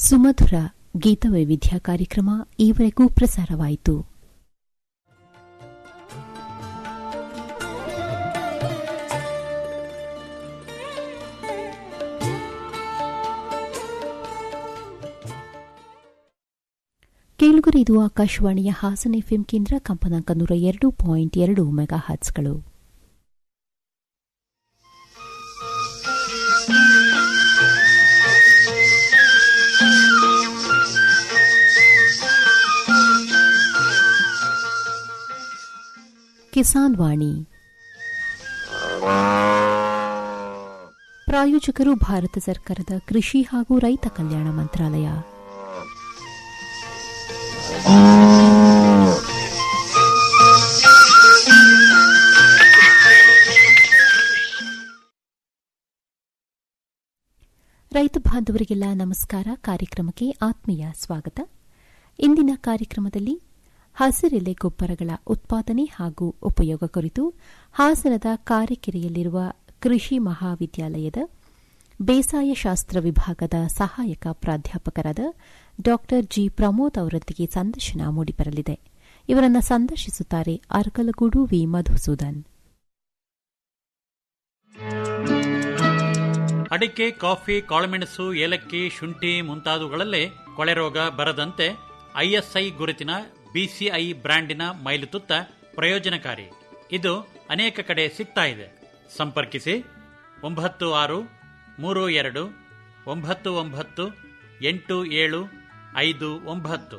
ಸುಮಧುರ ಗೀತವೈವಿಧ್ಯ ಕಾರ್ಯಕ್ರಮ ಈವರೆಗೂ ಪ್ರಸಾರವಾಯಿತು ಕೇಳುಗರು ಇದು ಆಕಾಶವಾಣಿಯ ಹಾಸನ ಎಫ್ಎಂ ಕೇಂದ್ರ ಕಂಪನಾಂಕ ನೂರ ಎರಡು ಪಾಯಿಂಟ್ ಎರಡು ಮೆಗಾ ಹರ್ಟ್ಸ್ಗಳು ಕಿಸಾನ್ ವಾಣಿ ಪ್ರಾಯೋಜಕರು ಭಾರತ ಸರ್ಕಾರದ ಕೃಷಿ ಹಾಗೂ ರೈತ ಕಲ್ಯಾಣ ಮಂತ್ರಾಲಯ ರೈತ ಬಾಂಧವರಿಗೆಲ್ಲ ನಮಸ್ಕಾರ ಕಾರ್ಯಕ್ರಮಕ್ಕೆ ಆತ್ಮೀಯ ಸ್ವಾಗತ ಇಂದಿನ ಕಾರ್ಯಕ್ರಮದಲ್ಲಿ ಹಸಿರೆಲೆ ಗೊಬ್ಬರಗಳ ಉತ್ಪಾದನೆ ಹಾಗೂ ಉಪಯೋಗ ಕುರಿತು ಹಾಸನದ ಕಾರೆಕೆರೆಯಲ್ಲಿರುವ ಕೃಷಿ ಮಹಾವಿದ್ಯಾಲಯದ ಬೇಸಾಯ ಶಾಸ್ತ್ರ ವಿಭಾಗದ ಸಹಾಯಕ ಪ್ರಾಧ್ಯಾಪಕರಾದ ಡಾ ಜಿ ಪ್ರಮೋದ್ ಅವರೊಂದಿಗೆ ಸಂದರ್ಶನ ಮೂಡಿಬರಲಿದೆ ಇವರನ್ನು ಸಂದರ್ಶಿಸುತ್ತಾರೆ ಅರ್ಕಲಗೂಡು ವಿ ಮಧುಸೂದನ್ ಅಡಿಕೆ ಕಾಫಿ ಕಾಳುಮೆಣಸು ಏಲಕ್ಕಿ ಶುಂಠಿ ಮುಂತಾದವುಗಳಲ್ಲೇ ಕೊಳೆ ರೋಗ ಬರದಂತೆ ಐಎಸ್ಐ ಗುರುತಿನ ಬಿಸಿಐ ಬ್ರ್ಯಾಂಡಿನ ಮೈಲುತುತ್ತ ಪ್ರಯೋಜನಕಾರಿ ಇದು ಅನೇಕ ಕಡೆ ಸಿಗ್ತಾ ಇದೆ ಸಂಪರ್ಕಿಸಿ ಒಂಬತ್ತು ಆರು ಮೂರು ಎರಡು ಒಂಬತ್ತು ಒಂಬತ್ತು ಎಂಟು ಏಳು ಐದು ಒಂಬತ್ತು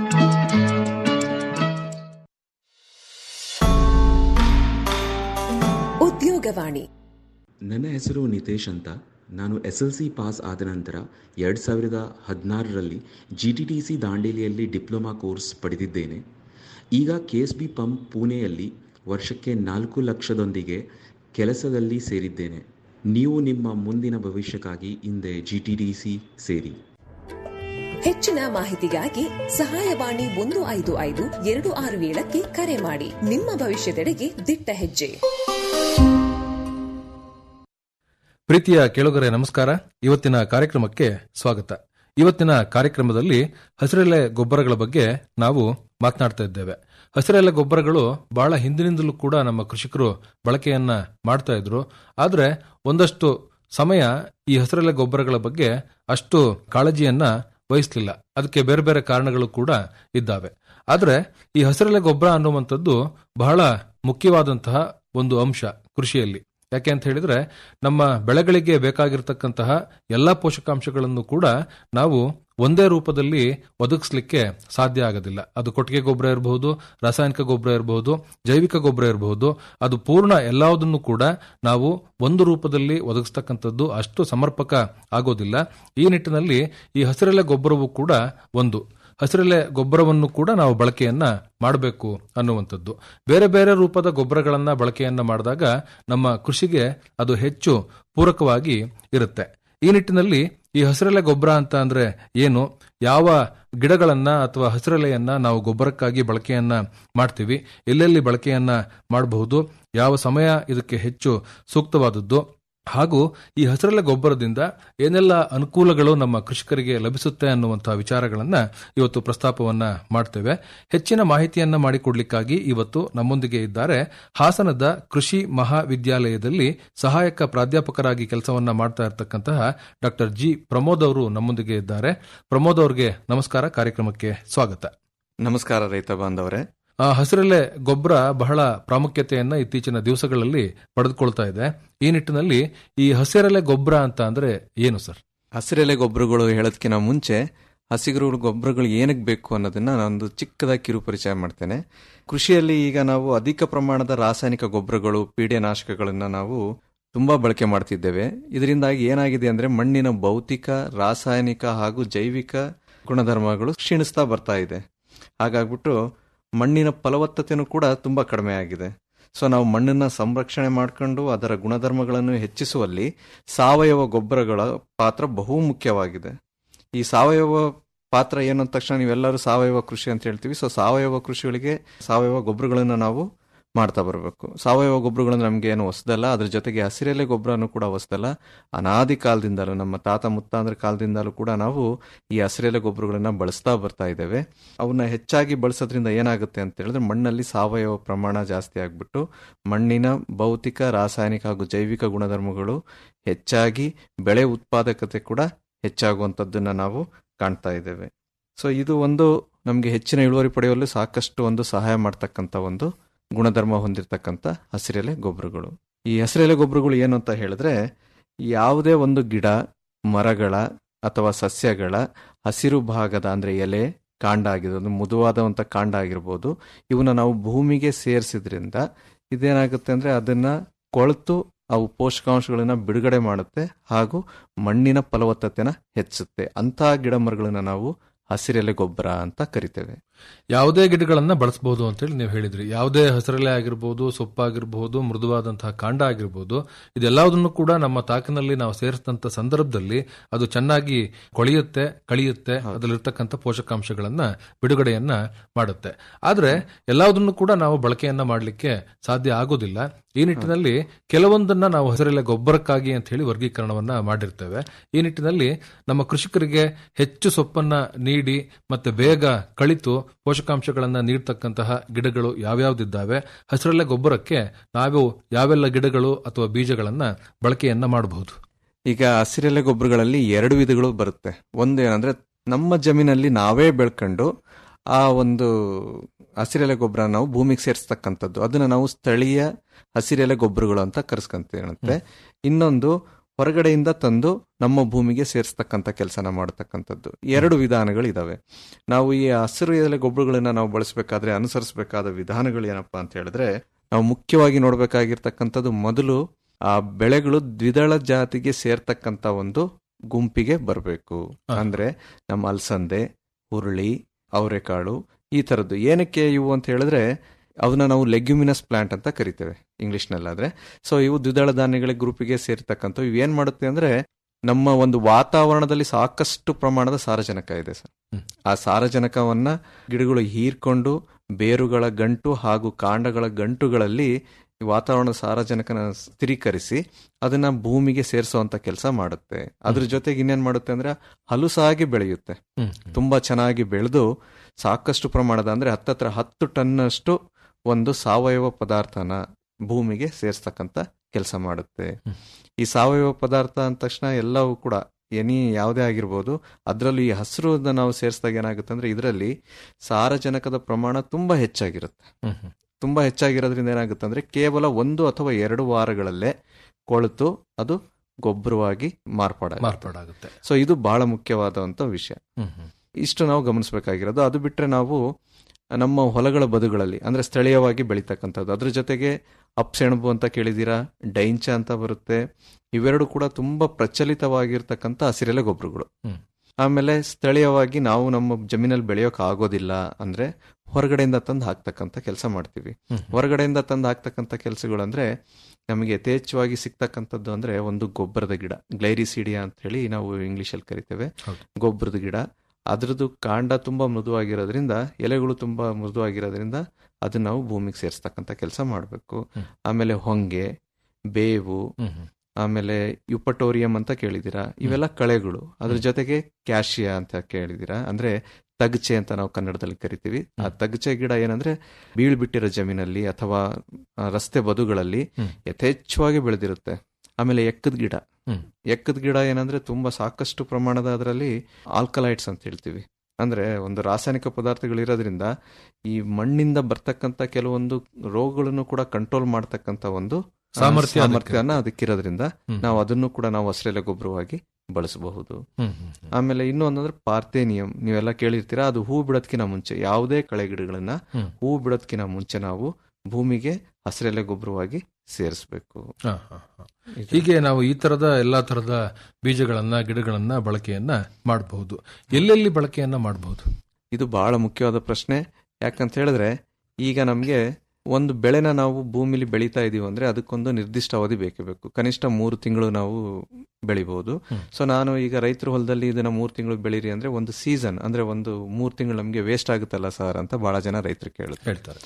ಉದ್ಯೋಗವಾಣಿ ನನ್ನ ಹೆಸರು ನಿತೇಶ್ ಅಂತ ನಾನು ಎಸ್ ಎಲ್ ಸಿ ಪಾಸ್ ಆದ ನಂತರ ಎರಡು ಸಾವಿರದ ಹದಿನಾರರಲ್ಲಿ ಜಿ ಟಿ ಟಿ ಸಿ ದಾಂಡೇಲಿಯಲ್ಲಿ ಡಿಪ್ಲೊಮಾ ಕೋರ್ಸ್ ಪಡೆದಿದ್ದೇನೆ ಈಗ ಕೆ ಎಸ್ ಬಿ ಪಂಪ್ ಪುಣೆಯಲ್ಲಿ ವರ್ಷಕ್ಕೆ ನಾಲ್ಕು ಲಕ್ಷದೊಂದಿಗೆ ಕೆಲಸದಲ್ಲಿ ಸೇರಿದ್ದೇನೆ ನೀವು ನಿಮ್ಮ ಮುಂದಿನ ಭವಿಷ್ಯಕ್ಕಾಗಿ ಹಿಂದೆ ಜಿ ಟಿ ಟಿ ಸಿ ಸೇರಿ ಹೆಚ್ಚಿನ ಮಾಹಿತಿಗಾಗಿ ಸಹಾಯವಾಣಿ ಒಂದು ಐದು ಐದು ಎರಡು ಆರು ಏಳಕ್ಕೆ ಕರೆ ಮಾಡಿ ನಿಮ್ಮ ಭವಿಷ್ಯದೆಡೆಗೆ ದಿಟ್ಟ ಹೆಜ್ಜೆ ಪ್ರೀತಿಯ ಕೇಳುಗರೆ ನಮಸ್ಕಾರ ಇವತ್ತಿನ ಕಾರ್ಯಕ್ರಮಕ್ಕೆ ಸ್ವಾಗತ ಇವತ್ತಿನ ಕಾರ್ಯಕ್ರಮದಲ್ಲಿ ಹಸಿರೆಲೆ ಗೊಬ್ಬರಗಳ ಬಗ್ಗೆ ನಾವು ಮಾತನಾಡ್ತಾ ಇದ್ದೇವೆ ಹಸಿರೆಲೆ ಗೊಬ್ಬರಗಳು ಬಹಳ ಹಿಂದಿನಿಂದಲೂ ಕೂಡ ನಮ್ಮ ಕೃಷಿಕರು ಬಳಕೆಯನ್ನ ಮಾಡ್ತಾ ಇದ್ರು ಆದ್ರೆ ಒಂದಷ್ಟು ಸಮಯ ಈ ಹಸಿರೆಲೆ ಗೊಬ್ಬರಗಳ ಬಗ್ಗೆ ಅಷ್ಟು ಕಾಳಜಿಯನ್ನ ವಹಿಸಲಿಲ್ಲ ಅದಕ್ಕೆ ಬೇರೆ ಬೇರೆ ಕಾರಣಗಳು ಕೂಡ ಇದ್ದಾವೆ ಆದ್ರೆ ಈ ಹಸಿರೆಲೆ ಗೊಬ್ಬರ ಅನ್ನುವಂಥದ್ದು ಬಹಳ ಮುಖ್ಯವಾದಂತಹ ಒಂದು ಅಂಶ ಕೃಷಿಯಲ್ಲಿ ಯಾಕೆ ಅಂತ ಹೇಳಿದ್ರೆ ನಮ್ಮ ಬೆಳೆಗಳಿಗೆ ಬೇಕಾಗಿರತಕ್ಕಂತಹ ಎಲ್ಲ ಪೋಷಕಾಂಶಗಳನ್ನು ಕೂಡ ನಾವು ಒಂದೇ ರೂಪದಲ್ಲಿ ಒದಗಿಸ್ಲಿಕ್ಕೆ ಸಾಧ್ಯ ಆಗೋದಿಲ್ಲ ಅದು ಕೊಟ್ಟಿಗೆ ಗೊಬ್ಬರ ಇರಬಹುದು ರಾಸಾಯನಿಕ ಗೊಬ್ಬರ ಇರಬಹುದು ಜೈವಿಕ ಗೊಬ್ಬರ ಇರಬಹುದು ಅದು ಪೂರ್ಣ ಎಲ್ಲದನ್ನು ಕೂಡ ನಾವು ಒಂದು ರೂಪದಲ್ಲಿ ಒದಗಿಸ್ತಕ್ಕಂಥದ್ದು ಅಷ್ಟು ಸಮರ್ಪಕ ಆಗೋದಿಲ್ಲ ಈ ನಿಟ್ಟಿನಲ್ಲಿ ಈ ಹಸಿರೆಲೆ ಗೊಬ್ಬರವು ಕೂಡ ಒಂದು ಹಸಿರೆಲೆ ಗೊಬ್ಬರವನ್ನು ಕೂಡ ನಾವು ಬಳಕೆಯನ್ನ ಮಾಡಬೇಕು ಅನ್ನುವಂಥದ್ದು ಬೇರೆ ಬೇರೆ ರೂಪದ ಗೊಬ್ಬರಗಳನ್ನ ಬಳಕೆಯನ್ನ ಮಾಡಿದಾಗ ನಮ್ಮ ಕೃಷಿಗೆ ಅದು ಹೆಚ್ಚು ಪೂರಕವಾಗಿ ಇರುತ್ತೆ ಈ ನಿಟ್ಟಿನಲ್ಲಿ ಈ ಹಸಿರೆಲೆ ಗೊಬ್ಬರ ಅಂತ ಅಂದ್ರೆ ಏನು ಯಾವ ಗಿಡಗಳನ್ನ ಅಥವಾ ಹಸಿರೆಲೆಯನ್ನ ನಾವು ಗೊಬ್ಬರಕ್ಕಾಗಿ ಬಳಕೆಯನ್ನ ಮಾಡ್ತೀವಿ ಎಲ್ಲೆಲ್ಲಿ ಬಳಕೆಯನ್ನ ಮಾಡಬಹುದು ಯಾವ ಸಮಯ ಇದಕ್ಕೆ ಹೆಚ್ಚು ಸೂಕ್ತವಾದದ್ದು ಹಾಗೂ ಈ ಹಸಿರೆಲೆ ಗೊಬ್ಬರದಿಂದ ಏನೆಲ್ಲ ಅನುಕೂಲಗಳು ನಮ್ಮ ಕೃಷಿಕರಿಗೆ ಲಭಿಸುತ್ತೆ ಅನ್ನುವಂತಹ ವಿಚಾರಗಳನ್ನ ಇವತ್ತು ಪ್ರಸ್ತಾಪವನ್ನ ಮಾಡ್ತೇವೆ ಹೆಚ್ಚಿನ ಮಾಹಿತಿಯನ್ನ ಮಾಡಿಕೊಡ್ಲಿಕ್ಕಾಗಿ ಇವತ್ತು ನಮ್ಮೊಂದಿಗೆ ಇದ್ದಾರೆ ಹಾಸನದ ಕೃಷಿ ಮಹಾವಿದ್ಯಾಲಯದಲ್ಲಿ ಸಹಾಯಕ ಪ್ರಾಧ್ಯಾಪಕರಾಗಿ ಕೆಲಸವನ್ನ ಮಾಡ್ತಾ ಇರತಕ್ಕಂತಹ ಡಾಕ್ಟರ್ ಜಿ ಪ್ರಮೋದ್ ಅವರು ನಮ್ಮೊಂದಿಗೆ ಇದ್ದಾರೆ ಪ್ರಮೋದ್ ಅವರಿಗೆ ನಮಸ್ಕಾರ ಕಾರ್ಯಕ್ರಮಕ್ಕೆ ಸ್ವಾಗತ ನಮಸ್ಕಾರ ರೈತ ಬಾಂಧವರೇ ಆ, ಹಸಿರೆಲೆ ಗೊಬ್ಬರ ಬಹಳ ಪ್ರಾಮುಖ್ಯತೆಯನ್ನ ಇತ್ತೀಚಿನ ದಿವಸಗಳಲ್ಲಿ ಪಡೆದುಕೊಳ್ತಾ ಇದೆ ಈ ನಿಟ್ಟಿನಲ್ಲಿ ಈ ಹಸಿರೆಲೆ ಗೊಬ್ಬರ ಅಂತ ಅಂದ್ರೆ ಏನು ಸರ್ ಹಸಿರೆಲೆ ಗೊಬ್ಬರಗಳು ಹೇಳೋದಕ್ಕಿಂತ ಮುಂಚೆ ಹಸಿರು ಗೊಬ್ಬರಗಳು ಏನಕ್ಕೆ ಬೇಕು ಅನ್ನೋದನ್ನ ನಾನೊಂದು ಚಿಕ್ಕದಾಗಿ ಕಿರು ಪರಿಚಯ ಮಾಡ್ತೇನೆ ಕೃಷಿಯಲ್ಲಿ ಈಗ ನಾವು ಅಧಿಕ ಪ್ರಮಾಣದ ರಾಸಾಯನಿಕ ಗೊಬ್ಬರಗಳು ಪೀಡೆನಾಶಕಗಳನ್ನ ನಾವು ತುಂಬಾ ಬಳಕೆ ಮಾಡ್ತಿದ್ದೇವೆ ಇದರಿಂದಾಗಿ ಏನಾಗಿದೆ ಅಂದ್ರೆ ಮಣ್ಣಿನ ಭೌತಿಕ ರಾಸಾಯನಿಕ ಹಾಗೂ ಜೈವಿಕ ಗುಣಧರ್ಮಗಳು ಕ್ಷೀಣಿಸ್ತಾ ಬರ್ತಾ ಇದೆ ಹಾಗಾಗ್ಬಿಟ್ಟು ಮಣ್ಣಿನ ಫಲವತ್ತತೆನೂ ಕೂಡ ತುಂಬಾ ಕಡಿಮೆ ಆಗಿದೆ ಸೊ ನಾವು ಮಣ್ಣನ್ನ ಸಂರಕ್ಷಣೆ ಮಾಡ್ಕೊಂಡು ಅದರ ಗುಣಧರ್ಮಗಳನ್ನು ಹೆಚ್ಚಿಸುವಲ್ಲಿ ಸಾವಯವ ಗೊಬ್ಬರಗಳ ಪಾತ್ರ ಬಹು ಮುಖ್ಯವಾಗಿದೆ ಈ ಸಾವಯವ ಪಾತ್ರ ಏನಂದ ತಕ್ಷಣ ನೀವೆಲ್ಲರೂ ಸಾವಯವ ಕೃಷಿ ಅಂತ ಹೇಳ್ತೀವಿ ಸೊ ಸಾವಯವ ಕೃಷಿಗಳಿಗೆ ಸಾವಯವ ಗೊಬ್ಬರಗಳನ್ನು ನಾವು ಮಾಡ್ತಾ ಬರಬೇಕು ಸಾವಯವ ಗೊಬ್ಬರಗಳು ನಮ್ಗೆ ಏನು ಹೊಸದಲ್ಲ ಅದ್ರ ಜೊತೆಗೆ ಹಸಿರೆಲೆ ಗೊಬ್ಬರನು ಕೂಡ ಹೊಸದಲ್ಲ ಅನಾದಿ ಕಾಲದಿಂದಲೂ ನಮ್ಮ ತಾತ ಮುತ್ತಾಂದ್ರ ಕಾಲದಿಂದಲೂ ಕೂಡ ನಾವು ಈ ಹಸಿರೆಲೆ ಗೊಬ್ಬರಗಳನ್ನ ಬಳಸ್ತಾ ಬರ್ತಾ ಇದ್ದೇವೆ ಅವನ್ನ ಹೆಚ್ಚಾಗಿ ಬಳಸೋದ್ರಿಂದ ಏನಾಗುತ್ತೆ ಅಂತ ಹೇಳಿದ್ರೆ ಮಣ್ಣಲ್ಲಿ ಸಾವಯವ ಪ್ರಮಾಣ ಜಾಸ್ತಿ ಆಗ್ಬಿಟ್ಟು ಮಣ್ಣಿನ ಭೌತಿಕ ರಾಸಾಯನಿಕ ಹಾಗೂ ಜೈವಿಕ ಗುಣಧರ್ಮಗಳು ಹೆಚ್ಚಾಗಿ ಬೆಳೆ ಉತ್ಪಾದಕತೆ ಕೂಡ ಹೆಚ್ಚಾಗುವಂಥದ್ದನ್ನ ನಾವು ಕಾಣ್ತಾ ಇದ್ದೇವೆ ಸೊ ಇದು ಒಂದು ನಮಗೆ ಹೆಚ್ಚಿನ ಇಳುವರಿ ಪಡೆಯಲು ಸಾಕಷ್ಟು ಒಂದು ಸಹಾಯ ಮಾಡ್ತಕ್ಕಂಥ ಒಂದು ಗುಣಧರ್ಮ ಹೊಂದಿರತಕ್ಕಂಥ ಹಸಿರೆಲೆ ಗೊಬ್ಬರಗಳು ಈ ಹಸಿರೆಲೆ ಗೊಬ್ಬರಗಳು ಏನು ಅಂತ ಹೇಳಿದ್ರೆ ಯಾವುದೇ ಒಂದು ಗಿಡ ಮರಗಳ ಅಥವಾ ಸಸ್ಯಗಳ ಹಸಿರು ಭಾಗದ ಅಂದ್ರೆ ಎಲೆ ಕಾಂಡ ಆಗಿರೋದು ಮೃದುವಾದಂಥ ಕಾಂಡ ಆಗಿರ್ಬೋದು ಇವನ್ನ ನಾವು ಭೂಮಿಗೆ ಸೇರಿಸಿದ್ರಿಂದ ಇದೇನಾಗುತ್ತೆ ಅಂದ್ರೆ ಅದನ್ನ ಕೊಳೆತು ಅವು ಪೋಷಕಾಂಶಗಳನ್ನ ಬಿಡುಗಡೆ ಮಾಡುತ್ತೆ ಹಾಗೂ ಮಣ್ಣಿನ ಫಲವತ್ತತೆನ ಹೆಚ್ಚುತ್ತೆ ಅಂತಹ ಗಿಡ ಮರಗಳನ್ನ ನಾವು ಹಸಿರೆಲೆ ಗೊಬ್ಬರ ಅಂತ ಕರಿತೇವೆ ಯಾವುದೇ ಗಿಡಗಳನ್ನ ಬಳಸಬಹುದು ಅಂತೇಳಿ ನೀವು ಹೇಳಿದ್ರಿ ಯಾವುದೇ ಹಸಿರೆಲೆ ಆಗಿರ್ಬೋದು ಸೊಪ್ಪಾಗಿರ್ಬೋದು ಮೃದುವಾದಂತಹ ಕಾಂಡ ಆಗಿರ್ಬೋದು ಇದೆಲ್ಲದನ್ನು ಕೂಡ ನಮ್ಮ ತಾಕಿನಲ್ಲಿ ನಾವು ಸೇರಿಸಿದಂತ ಸಂದರ್ಭದಲ್ಲಿ ಅದು ಚೆನ್ನಾಗಿ ಕೊಳೆಯುತ್ತೆ ಕಳಿಯುತ್ತೆ ಅದರಲ್ಲಿರ್ತಕ್ಕಂಥ ಪೋಷಕಾಂಶಗಳನ್ನ ಬಿಡುಗಡೆಯನ್ನ ಮಾಡುತ್ತೆ ಆದ್ರೆ ಎಲ್ಲದನ್ನು ಕೂಡ ನಾವು ಬಳಕೆಯನ್ನ ಮಾಡಲಿಕ್ಕೆ ಸಾಧ್ಯ ಆಗೋದಿಲ್ಲ ಈ ನಿಟ್ಟಿನಲ್ಲಿ ಕೆಲವೊಂದನ್ನ ನಾವು ಹಸಿರೆಲೆ ಗೊಬ್ಬರಕ್ಕಾಗಿ ಅಂತ ಹೇಳಿ ವರ್ಗೀಕರಣವನ್ನ ಮಾಡಿರ್ತೇವೆ ಈ ನಿಟ್ಟಿನಲ್ಲಿ ನಮ್ಮ ಕೃಷಿಕರಿಗೆ ಹೆಚ್ಚು ಸೊಪ್ಪನ್ನ ನೀಡಿ ಮತ್ತೆ ಬೇಗ ಕಳಿತು ಪೋಷಕಾಂಶಗಳನ್ನ ನೀಡ್ತಕ್ಕಂತಹ ಗಿಡಗಳು ಯಾವ್ಯಾವ್ದಿದ್ದಾವೆ ಹಸಿರೆಲೆ ಗೊಬ್ಬರಕ್ಕೆ ನಾವು ಯಾವೆಲ್ಲ ಗಿಡಗಳು ಅಥವಾ ಬೀಜಗಳನ್ನ ಬಳಕೆಯನ್ನ ಮಾಡಬಹುದು ಈಗ ಹಸಿರೆಲೆ ಗೊಬ್ಬರಗಳಲ್ಲಿ ಎರಡು ವಿಧಗಳು ಬರುತ್ತೆ ಒಂದು ಏನಂದ್ರೆ ನಮ್ಮ ಜಮೀನಲ್ಲಿ ನಾವೇ ಬೆಳ್ಕೊಂಡು ಆ ಒಂದು ಹಸಿರೆಲೆ ಗೊಬ್ಬರ ನಾವು ಭೂಮಿಗೆ ಸೇರಿಸ್ತಕ್ಕಂಥದ್ದು ಅದನ್ನ ನಾವು ಸ್ಥಳೀಯ ಹಸಿರೆಲೆ ಗೊಬ್ಬರಗಳು ಅಂತ ಕರೆಸ್ಕೊಂತೀವಿ ಇನ್ನೊಂದು ಹೊರಗಡೆಯಿಂದ ತಂದು ನಮ್ಮ ಭೂಮಿಗೆ ಸೇರಿಸ್ತಕ್ಕಂಥ ಕೆಲಸನ ಮಾಡತಕ್ಕಂಥದ್ದು ಎರಡು ವಿಧಾನಗಳು ಇದಾವೆ ನಾವು ಈ ಹಸಿರು ಎಲೆ ಗೊಬ್ಬರಗಳನ್ನ ನಾವು ಬಳಸಬೇಕಾದ್ರೆ ಅನುಸರಿಸಬೇಕಾದ ವಿಧಾನಗಳು ಏನಪ್ಪಾ ಅಂತ ಹೇಳಿದ್ರೆ ನಾವು ಮುಖ್ಯವಾಗಿ ನೋಡ್ಬೇಕಾಗಿರ್ತಕ್ಕಂಥದ್ದು ಮೊದಲು ಆ ಬೆಳೆಗಳು ದ್ವಿದಳ ಜಾತಿಗೆ ಸೇರ್ತಕ್ಕಂಥ ಒಂದು ಗುಂಪಿಗೆ ಬರಬೇಕು ಅಂದ್ರೆ ನಮ್ಮ ಅಲಸಂದೆ ಹುರುಳಿ ಅವರೆಕಾಳು ಈ ತರದ್ದು ಏನಕ್ಕೆ ಇವು ಅಂತ ಹೇಳಿದ್ರೆ ಅವನ್ನ ನಾವು ಲೆಗ್ಯುಮಿನಸ್ ಪ್ಲಾಂಟ್ ಅಂತ ಕರಿತೇವೆ ಇಂಗ್ಲಿಷ್ ನಲ್ಲಾದ್ರೆ ಸೊ ಇವು ದ್ವಿದಳ ಧಾನ್ಯಗಳ ಗ್ರೂಪಿಗೆ ಸೇರ್ತಕ್ಕಂಥ ಇವು ಏನ್ ಮಾಡುತ್ತೆ ಅಂದ್ರೆ ನಮ್ಮ ಒಂದು ವಾತಾವರಣದಲ್ಲಿ ಸಾಕಷ್ಟು ಪ್ರಮಾಣದ ಸಾರಜನಕ ಇದೆ ಸರ್ ಆ ಸಾರಜನಕವನ್ನ ಗಿಡಗಳು ಹೀರ್ಕೊಂಡು ಬೇರುಗಳ ಗಂಟು ಹಾಗೂ ಕಾಂಡಗಳ ಗಂಟುಗಳಲ್ಲಿ ವಾತಾವರಣದ ಸಾರಜನಕನ ಸ್ಥಿರೀಕರಿಸಿ ಅದನ್ನ ಭೂಮಿಗೆ ಸೇರಿಸುವಂತ ಕೆಲಸ ಮಾಡುತ್ತೆ ಅದ್ರ ಜೊತೆಗೆ ಇನ್ನೇನ್ ಮಾಡುತ್ತೆ ಅಂದ್ರೆ ಹಲುಸಾಗಿ ಬೆಳೆಯುತ್ತೆ ತುಂಬಾ ಚೆನ್ನಾಗಿ ಬೆಳೆದು ಸಾಕಷ್ಟು ಪ್ರಮಾಣದ ಅಂದ್ರೆ ಹತ್ತತ್ರ ಹತ್ತು ಟನ್ನಷ್ಟು ಒಂದು ಸಾವಯವ ಪದಾರ್ಥನ ಭೂಮಿಗೆ ಸೇರಿಸ್ತಕ್ಕಂಥ ಕೆಲಸ ಮಾಡುತ್ತೆ ಈ ಸಾವಯವ ಪದಾರ್ಥ ಅಂದ ತಕ್ಷಣ ಎಲ್ಲವೂ ಕೂಡ ಎನಿ ಯಾವುದೇ ಆಗಿರ್ಬೋದು ಅದರಲ್ಲೂ ಈ ಹಸಿರು ನಾವು ಸೇರಿಸಿದಾಗ ಏನಾಗುತ್ತೆ ಅಂದ್ರೆ ಇದರಲ್ಲಿ ಸಾರಜನಕದ ಪ್ರಮಾಣ ತುಂಬಾ ಹೆಚ್ಚಾಗಿರುತ್ತೆ ತುಂಬಾ ಹೆಚ್ಚಾಗಿರೋದ್ರಿಂದ ಏನಾಗುತ್ತೆ ಅಂದ್ರೆ ಕೇವಲ ಒಂದು ಅಥವಾ ಎರಡು ವಾರಗಳಲ್ಲೇ ಕೊಳೆತು ಅದು ಗೊಬ್ಬರವಾಗಿ ಮಾರ್ಪಾಡ ಮಾರ್ಪಾಡಾಗುತ್ತೆ ಸೊ ಇದು ಬಹಳ ಮುಖ್ಯವಾದಂತ ವಿಷಯ ಇಷ್ಟು ನಾವು ಗಮನಿಸಬೇಕಾಗಿರೋದು ಅದು ಬಿಟ್ರೆ ನಾವು ನಮ್ಮ ಹೊಲಗಳ ಬದುಗಳಲ್ಲಿ ಅಂದ್ರೆ ಸ್ಥಳೀಯವಾಗಿ ಬೆಳೀತಕ್ಕಂಥದ್ದು ಅದ್ರ ಜೊತೆಗೆ ಅಪ್ಸೆಣಬು ಅಂತ ಕೇಳಿದೀರಾ ಡೈಂಚ ಅಂತ ಬರುತ್ತೆ ಇವೆರಡು ಕೂಡ ತುಂಬಾ ಪ್ರಚಲಿತವಾಗಿರ್ತಕ್ಕಂಥ ಹಸಿರೆಲೆ ಗೊಬ್ಬರಗಳು ಆಮೇಲೆ ಸ್ಥಳೀಯವಾಗಿ ನಾವು ನಮ್ಮ ಜಮೀನಲ್ಲಿ ಬೆಳೆಯೋಕೆ ಆಗೋದಿಲ್ಲ ಅಂದ್ರೆ ಹೊರಗಡೆಯಿಂದ ತಂದು ಹಾಕ್ತಕ್ಕಂಥ ಕೆಲಸ ಮಾಡ್ತೀವಿ ಹೊರಗಡೆಯಿಂದ ತಂದು ಹಾಕ್ತಕ್ಕಂಥ ಕೆಲಸಗಳು ಅಂದ್ರೆ ನಮಗೆ ಯಥೇಚ್ಛವಾಗಿ ಸಿಗ್ತಕ್ಕಂಥದ್ದು ಅಂದ್ರೆ ಒಂದು ಗೊಬ್ಬರದ ಗಿಡ ಗ್ಲೈರಿಸಿಡಿಯಾ ಅಂತ ಹೇಳಿ ನಾವು ಇಂಗ್ಲಿಷಲ್ಲಿ ಕರಿತೇವೆ ಗೊಬ್ಬರದ ಗಿಡ ಅದ್ರದ್ದು ಕಾಂಡ ತುಂಬಾ ಮೃದುವಾಗಿರೋದ್ರಿಂದ ಎಲೆಗಳು ತುಂಬಾ ಮೃದುವಾಗಿರೋದ್ರಿಂದ ಅದನ್ನ ನಾವು ಭೂಮಿಗೆ ಸೇರಿಸ್ತಕ್ಕಂಥ ಕೆಲಸ ಮಾಡಬೇಕು ಆಮೇಲೆ ಹೊಂಗೆ ಬೇವು ಆಮೇಲೆ ಯುಪಟೋರಿಯಂ ಅಂತ ಕೇಳಿದಿರಾ ಇವೆಲ್ಲ ಕಳೆಗಳು ಅದ್ರ ಜೊತೆಗೆ ಕ್ಯಾಶಿಯಾ ಅಂತ ಕೇಳಿದಿರಾ ಅಂದ್ರೆ ತಗಚೆ ಅಂತ ನಾವು ಕನ್ನಡದಲ್ಲಿ ಕರಿತೀವಿ ಆ ತಗಚೆ ಗಿಡ ಏನಂದ್ರೆ ಬೀಳ್ಬಿಟ್ಟಿರೋ ಜಮೀನಲ್ಲಿ ಅಥವಾ ರಸ್ತೆ ಬದುಗಳಲ್ಲಿ ಯಥೇಚ್ಛವಾಗಿ ಬೆಳೆದಿರುತ್ತೆ ಆಮೇಲೆ ಎಕ್ಕದ ಗಿಡ ಎಕ್ಕದ ಗಿಡ ಏನಂದ್ರೆ ತುಂಬಾ ಸಾಕಷ್ಟು ಪ್ರಮಾಣದ ಅದರಲ್ಲಿ ಆಲ್ಕಲೈಟ್ಸ್ ಅಂತ ಹೇಳ್ತೀವಿ ಅಂದ್ರೆ ಒಂದು ರಾಸಾಯನಿಕ ಪದಾರ್ಥಗಳಿರೋದ್ರಿಂದ ಈ ಮಣ್ಣಿಂದ ಬರ್ತಕ್ಕಂತ ಕೆಲವೊಂದು ರೋಗಗಳನ್ನು ಕೂಡ ಕಂಟ್ರೋಲ್ ಮಾಡ್ತಕ್ಕಂತ ಒಂದು ಸಾಮರ್ಥ್ಯ ಸಾಮರ್ಥ್ಯನ ಅದಕ್ಕಿರೋದ್ರಿಂದ ನಾವು ಅದನ್ನು ಕೂಡ ನಾವು ಹಸಿರೆಲೆ ಗೊಬ್ಬರವಾಗಿ ಬಳಸಬಹುದು ಆಮೇಲೆ ಇನ್ನೊಂದಂದ್ರೆ ಪಾರ್ಥೇನಿಯಂ ನೀವೆಲ್ಲ ಕೇಳಿರ್ತೀರಾ ಅದು ಹೂ ಬಿಡೋದ್ಕಿನ ಮುಂಚೆ ಯಾವುದೇ ಕಳೆ ಗಿಡಗಳನ್ನ ಹೂ ಬಿಡೋದ್ಕಿನ ಮುಂಚೆ ನಾವು ಭೂಮಿಗೆ ಹಸಿರೆಲೆ ಗೊಬ್ಬರವಾಗಿ ಸೇರಿಸಬೇಕು ಹೀಗೆ ನಾವು ಈ ತರದ ಎಲ್ಲಾ ತರದ ಬೀಜಗಳನ್ನ ಗಿಡಗಳನ್ನ ಬಳಕೆಯನ್ನ ಮಾಡಬಹುದು ಎಲ್ಲೆಲ್ಲಿ ಬಳಕೆಯನ್ನ ಮಾಡಬಹುದು ಇದು ಬಹಳ ಮುಖ್ಯವಾದ ಪ್ರಶ್ನೆ ಯಾಕಂತ ಹೇಳಿದ್ರೆ ಈಗ ನಮ್ಗೆ ಒಂದು ಬೆಳೆನ ನಾವು ಭೂಮಿಲಿ ಬೆಳೀತಾ ಇದೀವಿ ಅಂದ್ರೆ ಅದಕ್ಕೊಂದು ನಿರ್ದಿಷ್ಟ ಅವಧಿ ಬೇಕೇ ಬೇಕು ಕನಿಷ್ಠ ಮೂರು ತಿಂಗಳು ನಾವು ಬೆಳಿಬಹುದು ಸೊ ನಾನು ಈಗ ರೈತರ ಹೊಲದಲ್ಲಿ ಇದನ್ನ ಮೂರು ತಿಂಗಳು ಬೆಳೀರಿ ಅಂದ್ರೆ ಒಂದು ಸೀಸನ್ ಅಂದ್ರೆ ಒಂದು ಮೂರು ತಿಂಗಳು ನಮಗೆ ವೇಸ್ಟ್ ಆಗುತ್ತಲ್ಲ ಸರ್ ಅಂತ ಬಹಳ ಜನ ರೈತರು ಕೇಳುತ್ತೆ ಹೇಳ್ತಾರೆ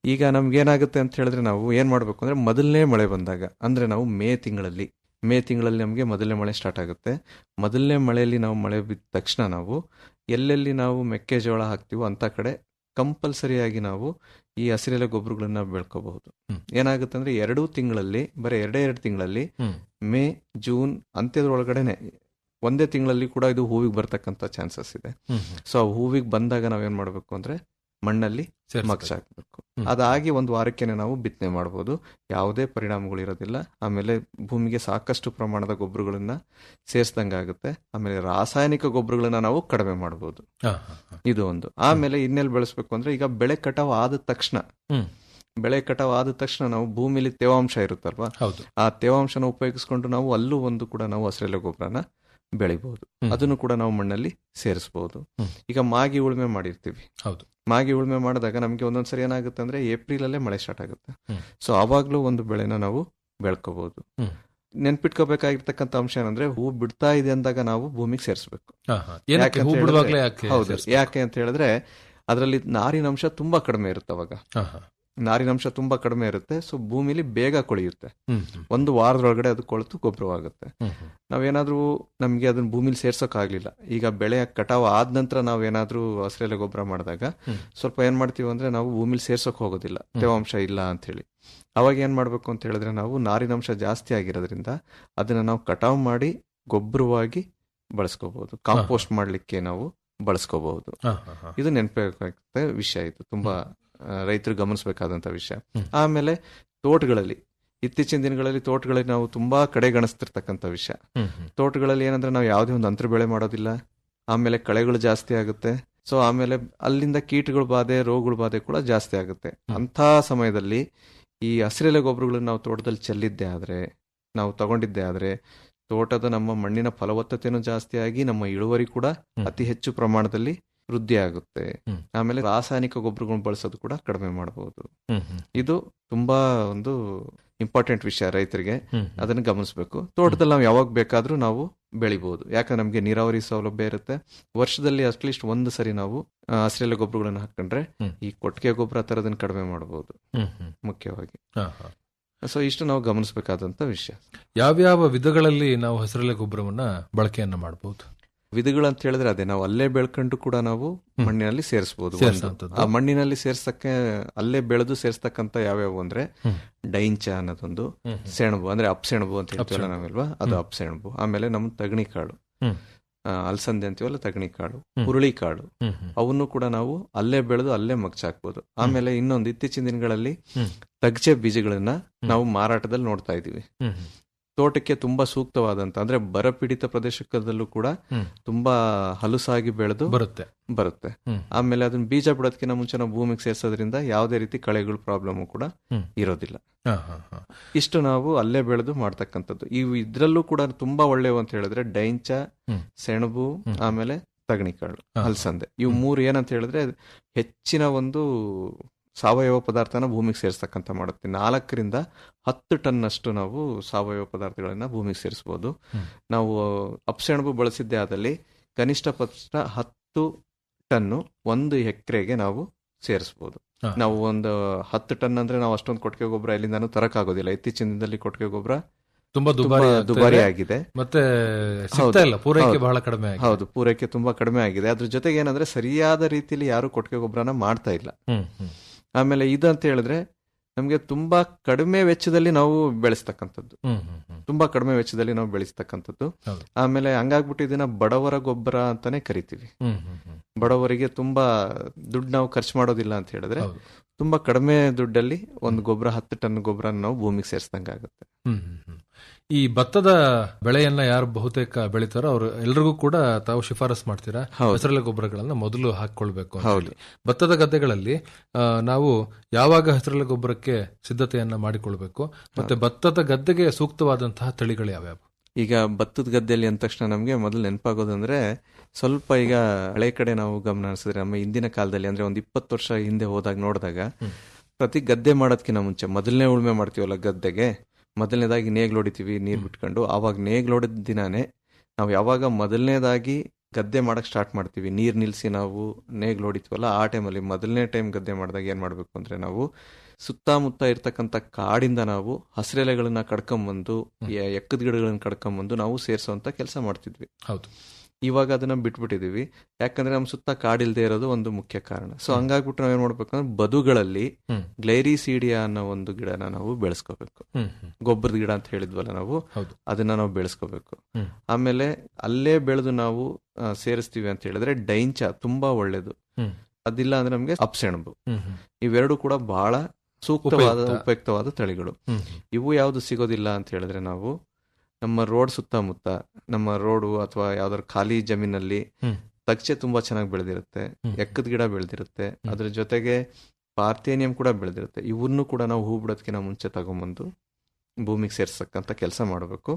ಈಗ ನಮ್ಗೆ ಏನಾಗುತ್ತೆ ಅಂತ ಹೇಳಿದ್ರೆ ನಾವು ಏನ್ ಮಾಡ್ಬೇಕು ಅಂದ್ರೆ ಮೊದಲನೇ ಮಳೆ ಬಂದಾಗ ಅಂದ್ರೆ ನಾವು ಮೇ ತಿಂಗಳಲ್ಲಿ ಮೇ ತಿಂಗಳಲ್ಲಿ ನಮಗೆ ಮೊದಲನೇ ಮಳೆ ಸ್ಟಾರ್ಟ್ ಆಗುತ್ತೆ ಮೊದಲನೇ ಮಳೆಯಲ್ಲಿ ನಾವು ಮಳೆ ಬಿದ್ದ ತಕ್ಷಣ ನಾವು ಎಲ್ಲೆಲ್ಲಿ ನಾವು ಮೆಕ್ಕೆಜೋಳ ಹಾಕ್ತೀವೋ ಅಂತ ಕಡೆ ಕಂಪಲ್ಸರಿಯಾಗಿ ನಾವು ಈ ಹಸಿರೆಲೆ ಗೊಬ್ಬರಗಳನ್ನ ಬೆಳ್ಕೋಬಹುದು ಹ್ಮ್. ಏನಾಗುತ್ತೆ ಅಂದ್ರೆ ಎರಡೂ ತಿಂಗಳಲ್ಲಿ ಬರೀ ಎರಡೇ ಎರಡು ತಿಂಗಳಲ್ಲಿ ಹ್ಮ್. ಮೇ ಜೂನ್ ಅಂತ್ಯದೊಳಗಡೆನೆ ಒಂದೇ ತಿಂಗಳಲ್ಲಿ ಕೂಡ ಇದು ಹೂವಿಗೆ ಬರ್ತಕ್ಕಂಥ ಚಾನ್ಸಸ್ ಇದೆ ಹ್ಮ್, ಹ್ಮ್. ಸೊ ಆ ಹೂವಿಗೆ ಬಂದಾಗ ನಾವೇನ್ ಮಾಡ್ಬೇಕು ಅಂದ್ರೆ ಮಣ್ಣಲ್ಲಿ ಸೇರ್ಸ್ಬೇಕು. ಮಗ್ಚ್ ಹಾಕ್ಬೇಕು ಹ್ಮ್. ಅದಾಗಿ ಒಂದು ವಾರಕ್ಕೆನೆ ನಾವು ಬಿತ್ತನೆ ಮಾಡಬಹುದು ಯಾವುದೇ ಪರಿಣಾಮಗಳು ಇರೋದಿಲ್ಲ ಆಮೇಲೆ ಭೂಮಿಗೆ ಸಾಕಷ್ಟು ಪ್ರಮಾಣದ ಗೊಬ್ಬರಗಳನ್ನ ಸೇರಿಸ್ದಂಗಾಗುತ್ತೆ ಆಮೇಲೆ ರಾಸಾಯನಿಕ ಗೊಬ್ಬರಗಳನ್ನ ನಾವು ಕಡಿಮೆ ಮಾಡಬಹುದು ಹಾ, ಹಾ, ಹಾ. ಇದು ಒಂದು ಆಮೇಲೆ ಇನ್ನೆಲ್ಲಿ ಬೆಳೆಸ್ಬೇಕು ಅಂದ್ರೆ ಈಗ ಬೆಳೆ ಕಟಾವ್ ಆದ ತಕ್ಷಣ ಹ್ಮ್. ಬೆಳೆ ಕಟಾವ್ ಆದ ತಕ್ಷಣ ನಾವು ಭೂಮಿಲಿ ತೇವಾಂಶ ಇರುತ್ತಲ್ವಾ ಹೌದು ಆ ತೇವಾಂಶನ ಉಪಯೋಗಿಸ್ಕೊಂಡು ನಾವು ಅಲ್ಲೂ ಒಂದು ಕೂಡ ನಾವು ಹಸಿರೆಲೆ ಗೊಬ್ಬರನ ಬೆಳಿಬಹುದು ಹ್ಮ್. ಅದನ್ನು ಕೂಡ ನಾವು ಮಣ್ಣಲ್ಲಿ ಸೇರಿಸಬಹುದು ಹ್ಮ್. ಈಗ ಮಾಗಿ ಉಳುಮೆ ಮಾಡಿರ್ತೀವಿ ಹೌದು ಮಾಗಿ ಉಳುಮೆ ಮಾಡಿದಾಗ ನಮಗೆ ಒಂದೊಂದ್ಸರಿ ಏನಾಗುತ್ತೆ ಅಂದ್ರೆ ಏಪ್ರಿಲ್ ಅಲ್ಲೇ ಮಳೆ ಸ್ಟಾರ್ಟ್ ಆಗುತ್ತೆ ಹ್ಮ್. ಸೊ ಅವಾಗ್ಲೂ ಒಂದು ಬೆಳೆನ ನಾವು ಬೆಳ್ಕೋಬಹುದು ಹ್ಮ್. ನೆನ್ಪಿಟ್ಕೋಬೇಕಾಗಿರ್ತಕ್ಕಂಥ ಅಂಶ ಏನಂದ್ರೆ ಹೂ ಬಿಡ್ತಾ ಇದೆ ಅಂದಾಗ ನಾವು ಭೂಮಿಗೆ ಸೇರಿಸಬೇಕು ಹಾ, ಹಾ. ಏನಕ್ಕೆ ಯಾಕಂತ ಹೂ ಹೇಳಿದ್ರೆ- ಬಿಡುವಾಗ್ಲೇ ಯಾಕೆ ಹೌದು ಸೇರ್ಸ್ಬೇಕು? ಯಾಕೆ ಅಂತ ಹೇಳಿದ್ರೆ ಅದರಲ್ಲಿ ನಾರಿನಂಶ ತುಂಬಾ ಕಡಿಮೆ ಇರುತ್ತೆ ಅವಾಗ ಹಾ, ಹಾ. ನಾರಿನಂಶ ತುಂಬಾ ಕಡಿಮೆ ಇರುತ್ತೆ ಸೊ ಭೂಮಿಲಿ ಬೇಗ ಕೊಳೆಯುತ್ತೆ ಹ್ಮ್, ಹ್ಮ್. ಒಂದು ವಾರದೊಳಗಡೆ ಅದು ಕೊಳೆತು ಗೊಬ್ಬರವಾಗುತ್ತೆ ಹ್ಮ್, ಹ್ಮ್. ನಾವೇನಾದ್ರೂ ನಮಗೆ ಅದನ್ನ ಭೂಮಿಲಿ ಸೇರ್ಸೋಕ್ ಆಗ್ಲಿಲ್ಲ ಈಗ ಬೆಳೆ ಕಟಾವ್ ಆದ ನಂತರ ನಾವೇನಾದ್ರೂ ಹಸಿರೆಲೆ ಗೊಬ್ಬರ ಮಾಡಿದಾಗ ಹ್ಮ್. ಸ್ವಲ್ಪ ಏನ್ ಮಾಡ್ತೀವಿ ಅಂದ್ರೆ ನಾವು ಭೂಮಿಲಿ ಸೇರ್ಸೋಕ್ ಹೋಗೋದಿಲ್ಲ ತೇವಾಂಶ ಇಲ್ಲ ಅಂತ ಹೇಳಿ ಅವಾಗ ಏನ್ ಮಾಡ್ಬೇಕು ಅಂತ ಹೇಳಿದ್ರೆ ನಾವು ನಾರಿನಂಶ ಜಾಸ್ತಿ ಆಗಿರೋದ್ರಿಂದ ಅದನ್ನ ನಾವು ಕಟಾವ್ ಮಾಡಿ ಗೊಬ್ಬರವಾಗಿ ಬಳಸ್ಕೋಬಹುದು ಕಾಂಪೋಸ್ಟ್ ಮಾಡ್ಲಿಕ್ಕೆ ನಾವು ಬಳಸ್ಕೋಬಹುದು ಹಾ, ಹಾ, ಹಾ. ಇದು ನೆನಪಬೇಕಾಗುತ್ತೆ ವಿಷಯ ಇದು ತುಂಬಾ ಆ, ರೈತರು ಗಮನಿಸಬೇಕಾದಂತ ವಿಷಯ ಹ್ಮ್. ಆಮೇಲೆ ತೋಟಗಳಲ್ಲಿ ಇತ್ತೀಚಿನ ದಿನಗಳಲ್ಲಿ ತೋಟಗಳಲ್ಲಿ ನಾವು ತುಂಬಾ ಕಡೆಗಣಿಸ್ತಿರ್ತಕ್ಕಂಥ ವಿಷಯ ಹ್ಮ್, ಹ್ಮ್. ತೋಟಗಳಲ್ಲಿ ಏನಂದ್ರೆ ನಾವು ಯಾವುದೇ ಒಂದು ಅಂತರ ಬೆಳೆ ಮಾಡೋದಿಲ್ಲ ಆಮೇಲೆ ಕಳೆಗಳು ಜಾಸ್ತಿ ಆಗುತ್ತೆ ಸೊ ಆಮೇಲೆ ಅಲ್ಲಿಂದ ಕೀಟಗಳ ಬಾಧೆ ರೋಗಗಳ ಬಾಧೆ ಕೂಡ ಜಾಸ್ತಿ ಆಗುತ್ತೆ ಅಂತ ಸಮಯದಲ್ಲಿ ಈ ಹಸಿರೆಲೆ ಗೊಬ್ಬರಗಳನ್ನ ನಾವು ತೋಟದಲ್ಲಿ ಚೆಲ್ಲಿದ್ದೆ ಆದ್ರೆ ನಾವು ತಗೊಂಡಿದ್ದೆ ಆದ್ರೆ ತೋಟದ ನಮ್ಮ ಮಣ್ಣಿನ ಫಲವತ್ತತೆನೂ ಜಾಸ್ತಿ ಆಗಿ ನಮ್ಮ ಇಳುವರಿ ಕೂಡ ಹ್ಮ್. ಅತಿ ಹೆಚ್ಚು ಪ್ರಮಾಣದಲ್ಲಿ ವೃದ್ಧಿ ಆಗುತ್ತೆ ಹ್ಮ್. ಆಮೇಲೆ ರಾಸಾಯನಿಕ ಗೊಬ್ಬರಗಳನ್ನ ಬಳಸೋದು ಕೂಡ ಕಡಿಮೆ ಮಾಡಬಹುದು ಹ್ಮ್, ಹ್ಮ್. ಇದು ತುಂಬಾ ಒಂದು ಇಂಪಾರ್ಟೆಂಟ್ ವಿಷಯ ರೈತರಿಗೆ ಹ್ಮ್, ಹ್ಮ್. ಅದನ್ನ ಗಮನಿಸಬೇಕು ತೋಟದಲ್ಲಿ ನಾವು ಯಾವಾಗ ಬೇಕಾದ್ರೂ ನಾವು ಬೆಳಿಬಹುದು ಯಾಕಂದ್ರೆ ನಮಗೆ ನೀರಾವರಿ ಸೌಲಭ್ಯ ಇರುತ್ತೆ ವರ್ಷದಲ್ಲಿ ಅಟ್ಲೀಸ್ಟ್ ಒಂದು ಸರಿ ನಾವು ಆ, ಹಸಿರೆಲೆ ಗೊಬ್ಬರಗಳನ್ನ ಹಾಕೊಂಡ್ರೆ ಹ್ಮ್. ಈ ಕೊಟ್ಟಿಗೆ ಗೊಬ್ಬರ ತರದನ್ನ ಕಡಿಮೆ ಮಾಡಬಹುದು ಹ್ಮ್, ಹ್ಮ್. ಮುಖ್ಯವಾಗಿ ಹಾ, ಹಾ. ಸೊ ಇಷ್ಟು ನಾವು ಗಮನಿಸಬೇಕಾದಂತ ವಿಷಯ ಯಾವ್ಯಾವ ವಿಧಗಳಲ್ಲಿ ನಾವು ಹಸಿರೆಲೆ ಗೊಬ್ಬರವನ್ನ ಬಳಕೆಯನ್ನ ಮಾಡಬಹುದು ವಿಧಗಳು ಅಂತ ಹೇಳಿದ್ರೆ ಅದೇ ನಾವು ಅಲ್ಲೇ ಬೆಳ್ಕೊಂಡು ಕೂಡ ನಾವು ಹ್ಮ್. ಮಣ್ಣಿನಲ್ಲಿ ಸೇರಿಸಬಹುದು ಸೇರ್ಸೋಂಥದ್ದು. ಆ ಮಣ್ಣಿನಲ್ಲಿ ಸೇರ್ಸಕ್ಕೆ ಅಲ್ಲೇ ಬೆಳೆದು ಸೇರ್ಸ್ತಕ್ಕಂತ ಯಾವ್ಯಾವು ಅಂದ್ರೆ ಹ್ಮ್. ಡೈಂಚ ಅನ್ನೋದೊಂದು ಹ್ಮ್, ಹ್ಮ್. ಸೆಣಬು ಅಂದ್ರೆ ಅಪ್ಸೆಣಬು ಅಂತ ಹೇಳ್ತೀವಲ್ಲ ಅಪ್ಸೆಣಬು. ನಾವೆಲ್ವಾ ಅದು ಹ್ಮ್. ಅಪ್ಸೆಣಬು ಆಮೇಲೆ ನಮ್ಮ ತಗಣಿ ಕಾಳು ಹ್ಮ್. ಆ, ಅಲಸಂದೆ ಅಂತೀವಲ್ಲ ತಗಣಿ ಕಾಳು ಹ್ಮ್. ಹುರುಳಿ ಕಾಳು ಹ್ಮ್, ಹ್ಮ್. ಅವನ್ನು ಕೂಡ ನಾವು ಅಲ್ಲೇ ಬೆಳೆದು ಅಲ್ಲೇ ಮಗ್ಚಾಕ್ಬೋದು ಆಮೇಲೆ ಇನ್ನೊಂದು ಇತ್ತೀಚಿನ ದಿನಗಳಲ್ಲಿ ಹ್ಮ್. ತಗ್ಚೆ ಬೀಜಗಳನ್ನ ನಾವು ಮಾರಾಟದಲ್ಲಿ ನೋಡ್ತಾ ಇದೀವಿ ಹ್ಮ್, ಹ್ಮ್. ತೋಟಕ್ಕೆ ತುಂಬಾ ಸೂಕ್ತವಾದಂತ ಅಂದ್ರೆ ಬರಪೀಡಿತ ಪ್ರದೇಶದಲ್ಲೂ ಕೂಡ ಹ್ಮ್. ತುಂಬಾ ಹಲಸಾಗಿ ಬೆಳೆದು ಬರುತ್ತೆ ಬರುತ್ತೆ ಹ್ಮ್. ಆಮೇಲೆ ಅದನ್ನ ಬೀಜ ಬಿಡೋದಕ್ಕಿಂತ ಮುಂಚೆ ನಾವು ಭೂಮಿಗೆ ಸೇರ್ಸೋದ್ರಿಂದ ಯಾವುದೇ ರೀತಿ ಕಳೆಗಳ ಪ್ರಾಬ್ಲಮ್ ಕೂಡ ಹ್ಮ್. ಇರೋದಿಲ್ಲ ಹಾ, ಹಾ, ಹಾ. ಇಷ್ಟು ನಾವು ಅಲ್ಲೇ ಬೆಳೆದು ಮಾಡ್ತಕ್ಕಂಥದ್ದು ಇವು ಇದ್ರಲ್ಲೂ ಕೂಡ ತುಂಬಾ ಒಳ್ಳೆಯವು ಅಂತ ಹೇಳಿದ್ರೆ ಡೈಂಚ ಹ್ಮ್. ಸೆಣಬು ಹ್ಮ್. ಆಮೇಲೆ ತಗಣಿಕಾಳು ಹಾ. ಹಲಸಂದೆ ಇವು ಮೂರು ಏನಂತ ಹೇಳಿದ್ರೆ ಹೆಚ್ಚಿನ ಒಂದು ಸಾವಯವ ಪದಾರ್ಥನ ಭೂಮಿಗೆ ಸೇರಿಸ್ತಕ್ಕಂಥ ಮಾಡುತ್ತೆ ನಾಲ್ಕರಿಂದ ಹತ್ತು ಟನ್ ಅಷ್ಟು ನಾವು ಸಾವಯವ ಪದಾರ್ಥಗಳನ್ನ ಭೂಮಿಗೆ ಸೇರಿಸಬಹುದು ಹ್ಮ್. ನಾವು ಅಪ್ಸೆಣಬು ಬಳಸಿದ್ದೇ ಆದಲ್ಲಿ ಕನಿಷ್ಠ ಪಕ್ಷ ಹತ್ತು ಟನ್ನು ಒಂದು ಎಕರೆಗೆ ನಾವು ಸೇರಿಸಬಹುದು ಹಾ. ನಾವು ಒಂದು ಹತ್ತು ಟನ್ ಅಂದ್ರೆ ನಾವು ಅಷ್ಟೊಂದು ಕೊಟ್ಟಿಗೆ ಗೊಬ್ಬರ ಎಲ್ಲಿಂದಾನು ತರಕಾಗೋದಿಲ್ಲ ಇತ್ತೀಚಿನ ದಿನದಲ್ಲಿ ಕೊಟ್ಟಿಗೆ ಗೊಬ್ಬರ ತುಂಬಾ ತುಂಬಾ ದುಬಾರಿ ಆಗ್ತಾ ದುಬಾರಿ ಇದೆ. ಆಗಿದೆ ಮತ್ತೆ ಹೌದು. ಸಿಗ್ತಾ ಇಲ್ಲ ಪೂರೈಕೆ ಹೌದು. ಬಹಳ ಕಡಿಮೆ ಆಗಿದೆ ಹೌದು ಪೂರೈಕೆ ತುಂಬಾ ಕಡಿಮೆ ಆಗಿದೆ ಅದ್ರ ಜೊತೆಗೆ ಏನಂದ್ರೆ ಸರಿಯಾದ ರೀತಿಯಲ್ಲಿ ಯಾರು ಕೊಟ್ಟಿಗೆ ಗೊಬ್ಬರನ ಮಾಡ್ತಾ ಇಲ್ಲ ಹ್ಮ್, ಹ್ಮ್. ಆಮೇಲೆ ಇದು ಅಂತ ಹೇಳಿದ್ರೆ ನಮಗೆ ತುಂಬಾ ಕಡಿಮೆ ವೆಚ್ಚದಲ್ಲಿ ನಾವು ಬೆಳೆಸ್ತಕ್ಕಂಥದ್ದು ಹ್ಮ್, ಹ್ಮ್, ಹ್ಮ್. ತುಂಬಾ ಕಡಿಮೆ ವೆಚ್ಚದಲ್ಲಿ ನಾವು ಬೆಳೆಸ್ತಕ್ಕಂಥದ್ದು ಹೌದು. ಆಮೇಲೆ ಹಂಗಾಗ್ಬಿಟ್ಟು ಇದನ್ನ ಬಡವರ ಗೊಬ್ಬರ ಅಂತಾನೆ ಕರಿತೀವಿ ಹ್ಮ್, ಹ್ಮ್, ಹ್ಮ್. ಬಡವರಿಗೆ ತುಂಬಾ ದುಡ್ಡು ನಾವು ಖರ್ಚು ಮಾಡೋದಿಲ್ಲ ಅಂತ ಹೇಳಿದ್ರೆ ಹೌದು. ತುಂಬಾ ಕಡಿಮೆ ದುಡ್ಡಲ್ಲಿ ಒಂದು ಗೊಬ್ಬರ ಹತ್ತು ಟನ್ ಗೊಬ್ಬರ ನಾವು ಭೂಮಿಗೆ ಸೇರಿಸ್ದಂಗೆ ಆಗುತ್ತೆ ಹ್ಮ್, ಹ್ಮ್, ಹ್ಮ್. ಈ ಭತ್ತದ ಬೆಳೆಯನ್ನ ಯಾರು ಬಹುತೇಕ ಬೆಳಿತಾರೋ ಅವರು ಎಲ್ರಿಗೂ ಕೂಡ ತಾವು ಶಿಫಾರಸ್ ಮಾಡ್ತೀರಾ ಹೌದು. ಹಸಿರೆಲೆ ಗೊಬ್ಬರಗಳನ್ನ ಮೊದಲು ಹಾಕೊಳ್ಬೇಕು ಅಂತ ಹೌದು. ಹೇಳಿ. ಭತ್ತದ ಗದ್ದೆಗಳಲ್ಲಿ ಆ, ನಾವು ಯಾವಾಗ ಹಸಿರೆಲೆ ಗೊಬ್ಬರಕ್ಕೆ ಸಿದ್ಧತೆಯನ್ನ ಮಾಡಿಕೊಳ್ಬೇಕು ಮತ್ತೆ ಭತ್ತದ ಗದ್ದೆಗೆ ಸೂಕ್ತವಾದಂತಹ ತಳಿಗಳು ಯಾವ್ಯಾವು ಈಗ ಭತ್ತದ ಗದ್ದೆಯಲ್ಲಿ ಅಂದ ತಕ್ಷಣ ನಮಗೆ ಮೊದಲು ನೆನಪಾಗೋದಂದ್ರೆ ಸ್ವಲ್ಪ ಈಗ ಹಳೆ ಕಡೆ ನಾವು ಗಮನ ಹರಿಸಿದ್ರೆ ನಮ್ಮ ಹಿಂದಿನ ಕಾಲದಲ್ಲಿ ಅಂದ್ರೆ ಒಂದು ಇಪ್ಪತ್ತು ವರ್ಷ ಹಿಂದೆ ಹೋದಾಗ ನೋಡಿದಾಗ ಹ್ಮ್. ಪ್ರತಿ ಗದ್ದೆ ಮಾಡೋದಕ್ಕಿಂತ ಮುಂಚೆ ಮೊದಲನೇ ಉಳುಮೆ ಮಾಡ್ತೀವಲ್ಲ ಗದ್ದೆಗೆ ಮೊದಲನೇದಾಗಿ ನೇಗ್ಲು ಹೊಡಿತೀವಿ ನೀರ್ ಬಿಟ್ಕೊಂಡು ಆವಾಗ ನೇಗ್ಲು ಹೊಡೆದ ದಿನಾನೇ ನಾವು ಯಾವಾಗ ಮೊದಲನೇದಾಗಿ ಗದ್ದೆ ಮಾಡಕ್ ಸ್ಟಾರ್ಟ್ ಮಾಡ್ತೀವಿ ನೀರ್ ನಿಲ್ಸಿ ನಾವು ನೇಗ್ಲು ಹೊಡಿತೀವಲ್ಲ ಆ ಟೈಮಲ್ಲಿ ಮೊದಲನೇ ಟೈಮ್ ಗದ್ದೆ ಮಾಡಿದಾಗ ಏನ್ ಮಾಡ್ಬೇಕು ಅಂದ್ರೆ ನಾವು ಸುತ್ತಮುತ್ತ ಇರ್ತಕ್ಕಂಥ ಕಾಡಿಂದ ನಾವು ಹಸಿರೆಲೆಗಳನ್ನ ಕಡ್ಕೊಂಬಂದು ಎ- ಎಕ್ಕದ ಗಿಡಗಳನ್ನ ಕಡ್ಕೊಂಬಂದು ನಾವು ಸೇರಿಸುವಂತ ಕೆಲಸ ಮಾಡ್ತಿದ್ವಿ ಹೌದು ಇವಾಗ ಅದನ್ನ ಬಿಟ್ಬಿಟ್ಟಿದೀವಿ ಯಾಕಂದ್ರೆ ನಮ್ಮ ಸುತ್ತ ಕಾಡಿಲ್ದೇ ಇರೋದು ಒಂದು ಮುಖ್ಯ ಕಾರಣ ಸೊ ಹಂಗಾಗ್ಬಿಟ್ಟು ನಾವೇನ್ ಮಾಡ್ಬೇಕಂದ್ರೆ ಬದುಗಳಲ್ಲಿ ಹ್ಮ್. ಗ್ಲೈರಿಸೀಡಿಯಾ ಅನ್ನೋ ಒಂದು ಗಿಡನ ನಾವು ಬೆಳೆಸ್ಕೋಬೇಕು ಹ್ಮ್ ಹ್ಮ್ ಗೊಬ್ಬರದ ಗಿಡ ಅಂತ ಹೇಳಿದ್ವಲ್ಲ ನಾವು ಹೌದು. ಅದನ್ನ ನಾವು ಬೆಳೆಸ್ಕೋಬೇಕು ಹ್ಮ್. ಆಮೇಲೆ ಅಲ್ಲೇ ಬೆಳೆದು ನಾವು ಆ, ಸೇರಿಸ್ತೀವಿ ಅಂತ ಹೇಳಿದ್ರೆ ಡೈಂಚ ತುಂಬಾ ಒಳ್ಳೇದು ಹ್ಮ್. ಅದಿಲ್ಲ ಅಂದ್ರೆ ನಮ್ಗೆ ಅಪ್ಸೆಣಬು ಹ್ಮ್ ಹ್ಮ್ ಇವೆರಡು ಕೂಡ ಬಹಳ ಸೂಕ್ತವಾದ ಉಪಯುಕ್ತ. ಉಪಯುಕ್ತವಾದ ತಳಿಗಳು ಹ್ಮ್ ಇವು ಯಾವುದು ಸಿಗೋದಿಲ್ಲ ಅಂತ ಹೇಳಿದ್ರೆ ನಾವು ನಮ್ಮ ರೋಡ್ ಸುತ್ತಮುತ್ತ ನಮ್ಮ ರೋಡು ಅಥವಾ ಯಾವ್ದಾದ್ರು ಖಾಲಿ ಜಮೀನಲ್ಲಿ ಹ್ಮ್. ತಗ್ಚೆ ತುಂಬಾ ಚೆನ್ನಾಗಿ ಬೆಳೆದಿರುತ್ತೆ ಹ್ಮ್. ಎಕ್ಕದ ಗಿಡ ಬೆಳೆದಿರುತ್ತೆ ಅದ್ರ ಜೊತೆಗೆ ಪಾರ್ಥೇನಿಯಂ ಕೂಡ ಬೆಳೆದಿರುತ್ತೆ ಇವನ್ನು ಕೂಡ ನಾವು ಹೂ ಬಿಡೋದಕ್ಕಿಂತ ಮುಂಚೆ ತಗೊಂಬಂದು ಭೂಮಿಗೆ ಸೇರ್ಸಕ್ಕಂತ ಕೆಲಸ ಮಾಡಬೇಕು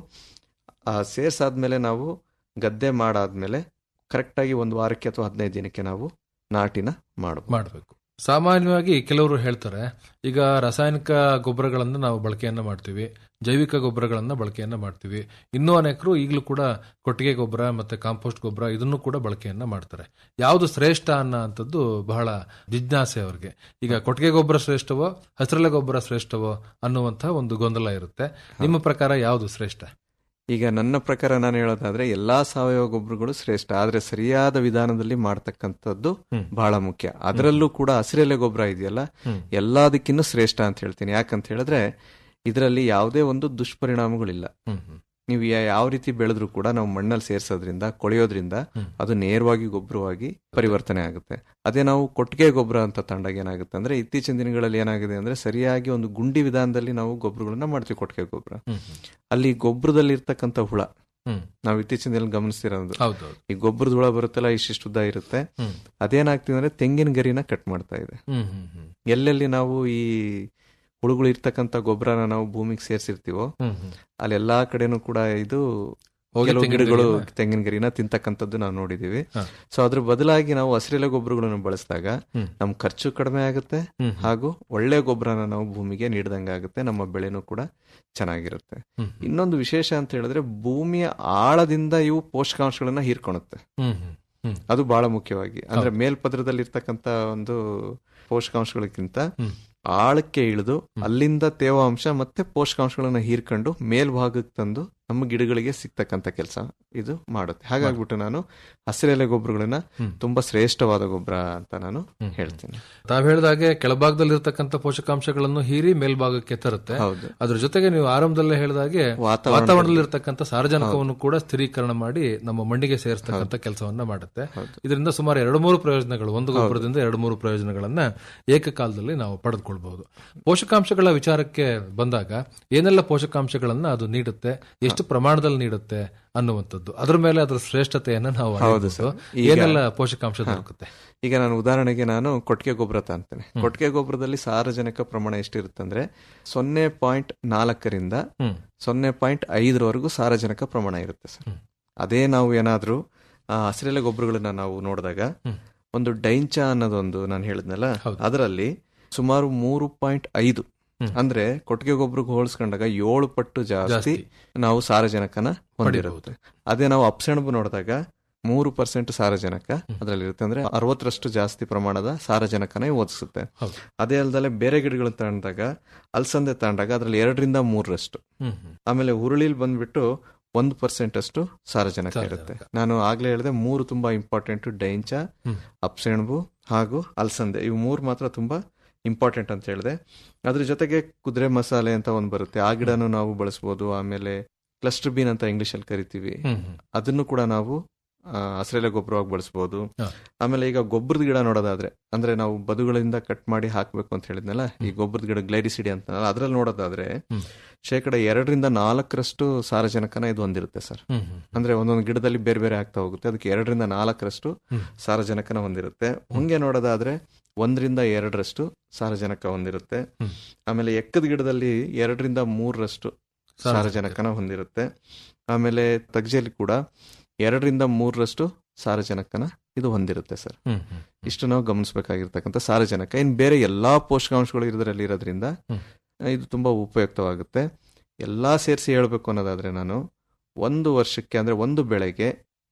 ಆ ಸೇರ್ಸಾದ್ಮೇಲೆ ನಾವು ಗದ್ದೆ ಮಾಡಾದ್ಮೇಲೆ ಕರೆಕ್ಟಾಗಿ ಒಂದು ವಾರಕ್ಕೆ ಅಥವಾ ಹದಿನೈದು ದಿನಕ್ಕೆ ನಾವು ನಾಟಿನ ಮಾಡಬೇಕು ಮಾಡಬೇಕು ಸಾಮಾನ್ಯವಾಗಿ ಕೆಲವರು ಹೇಳ್ತಾರೆ ಈಗ ರಾಸಾಯನಿಕ ಗೊಬ್ಬರಗಳನ್ನು ನಾವು ಬಳಕೆಯನ್ನ ಮಾಡ್ತೀವಿ ಜೈವಿಕ ಗೊಬ್ಬರಗಳನ್ನ ಬಳಕೆಯನ್ನ ಮಾಡ್ತೀವಿ ಇನ್ನೂ ಅನೇಕರು ಈಗಲೂ ಕೂಡ ಕೊಟ್ಟಿಗೆ ಗೊಬ್ಬರ ಮತ್ತೆ ಕಾಂಪೋಸ್ಟ್ ಗೊಬ್ಬರ ಇದನ್ನು ಕೂಡ ಬಳಕೆಯನ್ನ ಮಾಡ್ತಾರೆ ಯಾವುದು ಶ್ರೇಷ್ಠ ಅನ್ನೋ ಅಂಥದ್ದು ಬಹಳ ಜಿಜ್ಞಾಸೆ ಅವ್ರಿಗೆ ಈಗ ಕೊಟ್ಟಿಗೆ ಗೊಬ್ಬರ ಶ್ರೇಷ್ಠವೋ ಹಸಿರೆಲೆ ಗೊಬ್ಬರ ಶ್ರೇಷ್ಠವೋ ಅನ್ನುವಂತಹ ಒಂದು ಗೊಂದಲ ಇರುತ್ತೆ ನಿಮ್ಮ ಪ್ರಕಾರ ಯಾವುದು ಶ್ರೇಷ್ಠ ಈಗ ನನ್ನ ಪ್ರಕಾರ ನಾನು ಹೇಳೋದಾದ್ರೆ ಎಲ್ಲಾ ಸಾವಯವ ಗೊಬ್ಬರಗಳು ಶ್ರೇಷ್ಠ ಆದ್ರೆ ಸರಿಯಾದ ವಿಧಾನದಲ್ಲಿ ಮಾಡ್ತಕ್ಕಂಥದ್ದು ಹ್ಮ್. ಬಹಳ ಮುಖ್ಯ ಅದರಲ್ಲೂ ಕೂಡ ಹಸಿರೆಲೆ ಗೊಬ್ಬರ ಇದೆಯಲ್ಲ ಹ್ಮ್. ಎಲ್ಲದಕ್ಕಿನ್ನೂ ಶ್ರೇಷ್ಠ ಅಂತ ಹೇಳ್ತೀನಿ ಯಾಕಂತ ಹೇಳಿದ್ರೆ ಇದರಲ್ಲಿ ಯಾವುದೇ ಒಂದು ದುಷ್ಪರಿಣಾಮಗಳಿಲ್ಲ ಹ್ಮ್ ಹ್ಮ್ ನೀವು ಯಾ- ಯಾವ ರೀತಿ ಬೆಳೆದ್ರು ಕೂಡ ನಾವು ಮಣ್ಣಲ್ಲಿ ಸೇರ್ಸೋದ್ರಿಂದ ಕೊಳೆಯೋದ್ರಿಂದ ಹ್ಮ್. ಅದು ನೇರವಾಗಿ ಗೊಬ್ಬರವಾಗಿ ಪರಿವರ್ತನೆ ಆಗುತ್ತೆ ಅದೇ ನಾವು ಕೊಟ್ಟಿಗೆ ಗೊಬ್ಬರ ಅಂತ ತಂಡಾಗ ಏನಾಗುತ್ತೆ ಅಂದ್ರೆ ಇತ್ತೀಚಿನ ದಿನಗಳಲ್ಲಿ ಏನಾಗಿದೆ ಅಂದ್ರೆ ಸರಿಯಾಗಿ ಒಂದು ಗುಂಡಿ ವಿಧಾನದಲ್ಲಿ ನಾವು ಗೊಬ್ಬರಗಳನ್ನ ಮಾಡ್ತೀವಿ ಕೊಟ್ಟಿಗೆ ಗೊಬ್ಬರ ಹ್ಮ್ ಹ್ಮ್ ಅಲ್ಲಿ ಗೊಬ್ಬರದಲ್ಲಿ ಇರ್ತಕ್ಕಂಥ ಹುಳ ಹ್ಮ್ ನಾವು ಇತ್ತೀಚಿನ ದಿನ ಗಮನಿಸ್ತಿರೋದು ಹೌದೌದು ಈ ಗೊಬ್ಬರದ ಹುಳ ಬರುತ್ತಲ್ಲ ಇಷ್ಟಿಷ್ಟು ಉದ್ದ ಇರುತ್ತೆ ಹ್ಮ್ ಅದೇನಾಗ್ತಿದೆ ಅಂದ್ರೆ ತೆಂಗಿನ ಗರಿನ ಕಟ್ ಮಾಡ್ತಾ ಇದೆ ಹ್ಮ್ ಹ್ಮ್ ಹ್ಮ್ ಎಲ್ಲೆಲ್ಲಿ ನಾವು ಈ ಹುಳುಗಳು ಇರ್ತಕ್ಕಂಥ ಗೊಬ್ಬರನ ನಾವು ಭೂಮಿಗೆ ಸೇರಿಸಿರ್ತೀವೋ ಹ್ಮ್ ಹ್ಮ್ ಅಲ್ಲಿ ಎಲ್ಲಾ ಕಡೆನೂ ಕೂಡ ಇದು ಹೋಗಿ ಕೆಲವು ತೆಂಗಿನ ಗಿಡಗಳು ಗರಿಯನ್ನ- ತೆಂಗಿನ ಗರಿನ ತಿಂತಕ್ಕಂಥದ್ದು ನಾವು ನೋಡಿದೀವಿ ಹಾ. ಸೊ ಅದ್ರ ಬದಲಾಗಿ ನಾವು ಹಸಿರೆಲೆ ಗೊಬ್ಬರಗಳನ್ನು ಬಳಸಿದಾಗ ಹ್ಮ್. ನಮ್ ಖರ್ಚು ಕಡಿಮೆ ಆಗುತ್ತೆ ಹ್ಮ್ ಹ್ಮ್ ಹಾಗೂ ಒಳ್ಳೆ ಗೊಬ್ಬರನ ನಾವು ಭೂಮಿಗೆ ನೀಡ್ದಂಗೆ ಆಗುತ್ತೆ ನಮ್ಮ ಬೆಳೆನೂ ಕೂಡ ಚೆನ್ನಾಗಿರುತ್ತೆ ಹ್ಮ್ ಇನ್ನೊಂದು ವಿಶೇಷ ಅಂತ ಹೇಳಿದ್ರೆ ಭೂಮಿಯ ಆಳದಿಂದ ಇವು ಪೋಷಕಾಂಶಗಳನ್ನ ಹೀರ್ಕೊಳುತ್ತೆ ಹ್ಮ್ ಹ್ಮ್ ಹ್ಮ್ ಅದು ಬಹಳ ಮುಖ್ಯವಾಗಿ ಅಂದ್ರೆ ಮೇಲ್ಪದ್ರದಲ್ಲಿ ಇರ್ತಕ್ಕಂತ ಒಂದು ಪೋಷಕಾಂಶಗಳಿಗಿಂತ ಹ್ಮ್. ಆಳಕ್ಕೆ ಇಳಿದು ಅಲ್ಲಿಂದ ತೇವಾಂಶ ಮತ್ತೆ ಪೋಷಕಾಂಶಗಳನ್ನ ಹೀರ್ಕೊಂಡು ಮೇಲ್ಭಾಗಕ್ಕೆ ತಂದು ನಮ್ಮ ಗಿಡಗಳಿಗೆ ಸಿಗ್ತಕ್ಕಂತ ಕೆಲಸ ಇದು ಮಾಡುತ್ತೆ ಹಾಗಾಗ್ಬಿಟ್ಟು ನಾನು ಹಸಿರೆಲೆ ಗೊಬ್ಬರಗಳನ್ನ ಹ್ಮ್. ತುಂಬಾ ಶ್ರೇಷ್ಠವಾದ ಗೊಬ್ಬರ ಅಂತ ನಾನು ಹ್ಮ್. ಹೇಳ್ತೀನಿ ತಾವ್ ಹೇಳ್ದಾಗೆ ಕೆಳಭಾಗದಲ್ಲಿ ಇರ್ತಕ್ಕಂಥ ಪೋಷಕಾಂಶಗಳನ್ನು ಹೀರಿ ಮೇಲ್ಭಾಗಕ್ಕೆ ತರುತ್ತೆ ಹೌದು ಅದ್ರ ಜೊತೆಗೆ ನೀವು ಆರಂಭದಲ್ಲೇ ಹೇಳಿದಾಗೆ ವಾತಾವರಣ ವಾತಾವರಣದಲ್ಲಿ ಇರ್ತಕ್ಕಂಥ ಸಾರಜನಕವನ್ನು ಕೂಡ ಸ್ಥಿರೀಕರಣ ಮಾಡಿ ನಮ್ಮ ಮಣ್ಣಿಗೆ ಸೇರಿಸ್ತಕ್ಕಂಥ ಕೆಲಸವನ್ನ ಮಾಡುತ್ತೆ ಹೌದು. ಇದರಿಂದ ಸುಮಾರು ಎರಡು ಮೂರು ಪ್ರಯೋಜನಗಳು ಒಂದು ಗೊಬ್ಬರದಿಂದ ಎರಡು ಮೂರು ಪ್ರಯೋಜನಗಳನ್ನ ಏಕಕಾಲದಲ್ಲಿ ನಾವು ಪಡೆದುಕೊಳ್ಬಹುದು ಪೋಷಕಾಂಶಗಳ ವಿಚಾರಕ್ಕೆ ಬಂದಾಗ ಏನೆಲ್ಲ ಪೋಷಕಾಂಶಗಳನ್ನ ಅದು ನೀಡುತ್ತೆ ಎಷ್ಟು ಪ್ರಮಾಣದಲ್ಲಿ ನೀಡುತ್ತೆ ಅನ್ನುವಂಥದ್ದು ಅದ್ರ ಮೇಲೆ ಅದರ ಶ್ರೇಷ್ಠತೆಯನ್ನ ನಾವು ಹೌದು ಅಳೆಯಬಹುದು. ಸರ್. ಈಗ- ಏನೆಲ್ಲ ಪೋಷಕಾಂಶ ದೊರಕುತ್ತೆ ಈಗ ನಾನು ಉದಾಹರಣೆಗೆ ನಾನು ಕೊಟ್ಟಿಗೆ ಗೊಬ್ಬರ ತಾಂತೇನೆ ಕೊಟ್ಟಿಗೆ ಗೊಬ್ಬರದಲ್ಲಿ ಸಾರಜನಕ ಪ್ರಮಾಣ ಎಷ್ಟಿರುತ್ತಂದ್ರೆ ಸೊನ್ನೆ ಪಾಯಿಂಟ್ ನಾಲ್ಕರಿಂದ ಹ್ಮ್ ಸೊನ್ನೆ ಪಾಯಿಂಟ್ ಐದರವರೆಗೂ ಸಾರಜನಕ ಪ್ರಮಾಣ ಇರುತ್ತೆ ಸರ್ ಹ್ಮ್. ಅದೇ ನಾವು ಏನಾದ್ರೂ ಆ, ಹಸಿರೆಲೆ ಗೊಬ್ಬರಗಳನ್ನ ನಾವು ನೋಡಿದಾಗ ಹ್ಮ್. ಒಂದು ಡೈಂಚ ಅನ್ನೋದೊಂದು ನಾನು ಹೇಳಿದ್ನಲ್ಲ ಹೌದು. ಅದರಲ್ಲಿ ಸುಮಾರು ಮೂರು ಪಾಯಿಂಟ್ ಐದು ಹ್ಮ್. ಅಂದ್ರೆ ಕೊಟ್ಟಿಗೆ ಗೊಬ್ಬರಕ್ಕೆ ಹೋಲಿಸ್ಕೊಂಡಾಗ ಏಳು ಪಟ್ಟು ಜಾಸ್ತಿ ಜಾಸ್ತಿ. ನಾವು ಸಾರಜನಕನ ಹೊಂದಿರುತ್ತೆ ಅದೇ ನಾವು ಅಪ್ಸೆಣಬು ನೋಡಿದಾಗ ಮೂರು ಪರ್ಸೆಂಟ್ ಸಾರಜನಕ ಅದರಲ್ಲಿರುತ್ತೆ ಅಂದ್ರೆ ಅರವತ್ತರಷ್ಟು ಜಾಸ್ತಿ ಪ್ರಮಾಣದ ಸಾರಜನಕನ ಓದಿಸುತ್ತೆ ಹೌದು. ಅದೇ ಅಲ್ಲದೆ ಬೇರೆ ಗಿಡಗಳು ತಗೊಂಡಾಗ ಅಲ್ಸಂದೆ ತಗೊಂಡಾಗ ಅದರಲ್ಲಿ ಎರಡರಿಂದ ಮೂರರಷ್ಟು ಹ್ಮ್ ಹ್ಮ್ ಆಮೇಲೆ ಹುರುಳಿಲ್ ಬಂದ್ಬಿಟ್ಟು ಒಂದು ಪರ್ಸೆಂಟ್ ಅಷ್ಟು ಸಾರಜನಕ ಸಾರಜನಕ. ಇರುತ್ತೆ ನಾನು ಆಗ್ಲೇ ಹೇಳಿದೆ ಮೂರು ತುಂಬಾ ಇಂಪಾರ್ಟೆಂಟ್ ಡೈಂಚ ಹ್ಮ್. ಅಪ್ಸೆಣಬು ಹಾಗೂ ಅಲ್ಸಂದೆ ಇವು ಮೂರು ಮಾತ್ರ ತುಂಬಾ ಇಂಪಾರ್ಟೆಂಟ್ ಅಂತ ಹೇಳಿದೆ ಅದ್ರ ಜೊತೆಗೆ ಕುದುರೆ ಮಸಾಲೆ ಅಂತ ಒಂದು ಬರುತ್ತೆ ಆ ಗಿಡನೂ ನಾವು ಬಳಸ್ಬೋದು ಆಮೇಲೆ ಕ್ಲಸ್ಟರ್ ಬೀನ್ ಅಂತ ಇಂಗ್ಲಿಷ್ ಅಲ್ಲಿ ಕರಿತೀವಿ ಹ್ಮ್ ಹ್ಮ್ ಅದನ್ನು ಕೂಡ ನಾವು ಆ, ಹಸಿರೆಲೆ ಗೊಬ್ಬರವಾಗಿ ಬಳಸ್ಬೋದು ಹಾ. ಆಮೇಲೆ ಈಗ ಗೊಬ್ಬರದ ಗಿಡ ನೋಡೋದಾದ್ರೆ ಅಂದ್ರೆ ನಾವು ಬದುಗಳಿಂದ ಕಟ್ ಮಾಡಿ ಹಾಕ್ಬೇಕು ಅಂತ ಹೇಳಿದ್ನಲ್ಲ ಈ ಗೊಬ್ಬರದ ಗಿಡ ಗ್ಲೈರಿಸಿಡಿ ಅಂತ ಅದ್ರಲ್ಲಿ ನೋಡೋದಾದ್ರೆ ಹ್ಮ್. ಶೇಕಡ ಎರಡರಿಂದ ನಾಲ್ಕರಷ್ಟು ಸಾರಜನಕನ ಇದು ಹೊಂದಿರುತ್ತೆ ಸರ್ ಹ್ಮ್ ಹ್ಮ್ ಅಂದ್ರೆ ಒಂದೊಂದು ಗಿಡದಲ್ಲಿ ಬೇರೆ ಬೇರೆ ಆಗ್ತಾ ಹೋಗುತ್ತೆ ಅದಕ್ಕೆ ಎರಡರಿಂದ ನಾಲ್ಕರಷ್ಟು ಹ್ಮ್. ಸಾರಜನಕನ ಹೊಂದಿರುತ್ತೆ ಹೊಂಗೆ ನೋಡೋದಾದ್ರೆ ಒಂದರಿಂದ ಎರಡರಷ್ಟು ಸಾರಜನಕ ಹೊಂದಿರುತ್ತೆ ಹ್ಮ್. ಆಮೇಲೆ ಎಕ್ಕದ ಗಿಡದಲ್ಲಿ ಎರಡರಿಂದ ಮೂರರಷ್ಟು ಸಾರಜನಕನ ಹೊಂದಿರುತ್ತೆ ಆಮೇಲೆ ತಗ್ಜೆಲಿ ಕೂಡ ಎರಡರಿಂದ ಮೂರರಷ್ಟು ಸಾರಜನಕನ ಇದು ಹೊಂದಿರುತ್ತೆ ಸರ್ ಹ್ಮ್ ಹ್ಮ್ ಇಷ್ಟು ನಾವು ಗಮನಿಸಬೇಕಾಗಿರ್ತಕ್ಕಂಥ ಸಾರಜನಕ ಇನ್ನು ಬೇರೆ ಎಲ್ಲಾ ಪೋಷಕಾಂಶಗಳು ಇದರಲ್ಲಿ ಇರೋದ್ರಿಂದ ಹ್ಮ್. ಇದು ತುಂಬಾ ಉಪಯುಕ್ತವಾಗುತ್ತೆ ಎಲ್ಲಾ ಸೇರಿಸಿ ಹೇಳಬೇಕು ಅನ್ನೋದಾದ್ರೆ ನಾನು ಒಂದು ವರ್ಷಕ್ಕೆ ಅಂದ್ರೆ ಒಂದು ಬೆಳೆಗೆ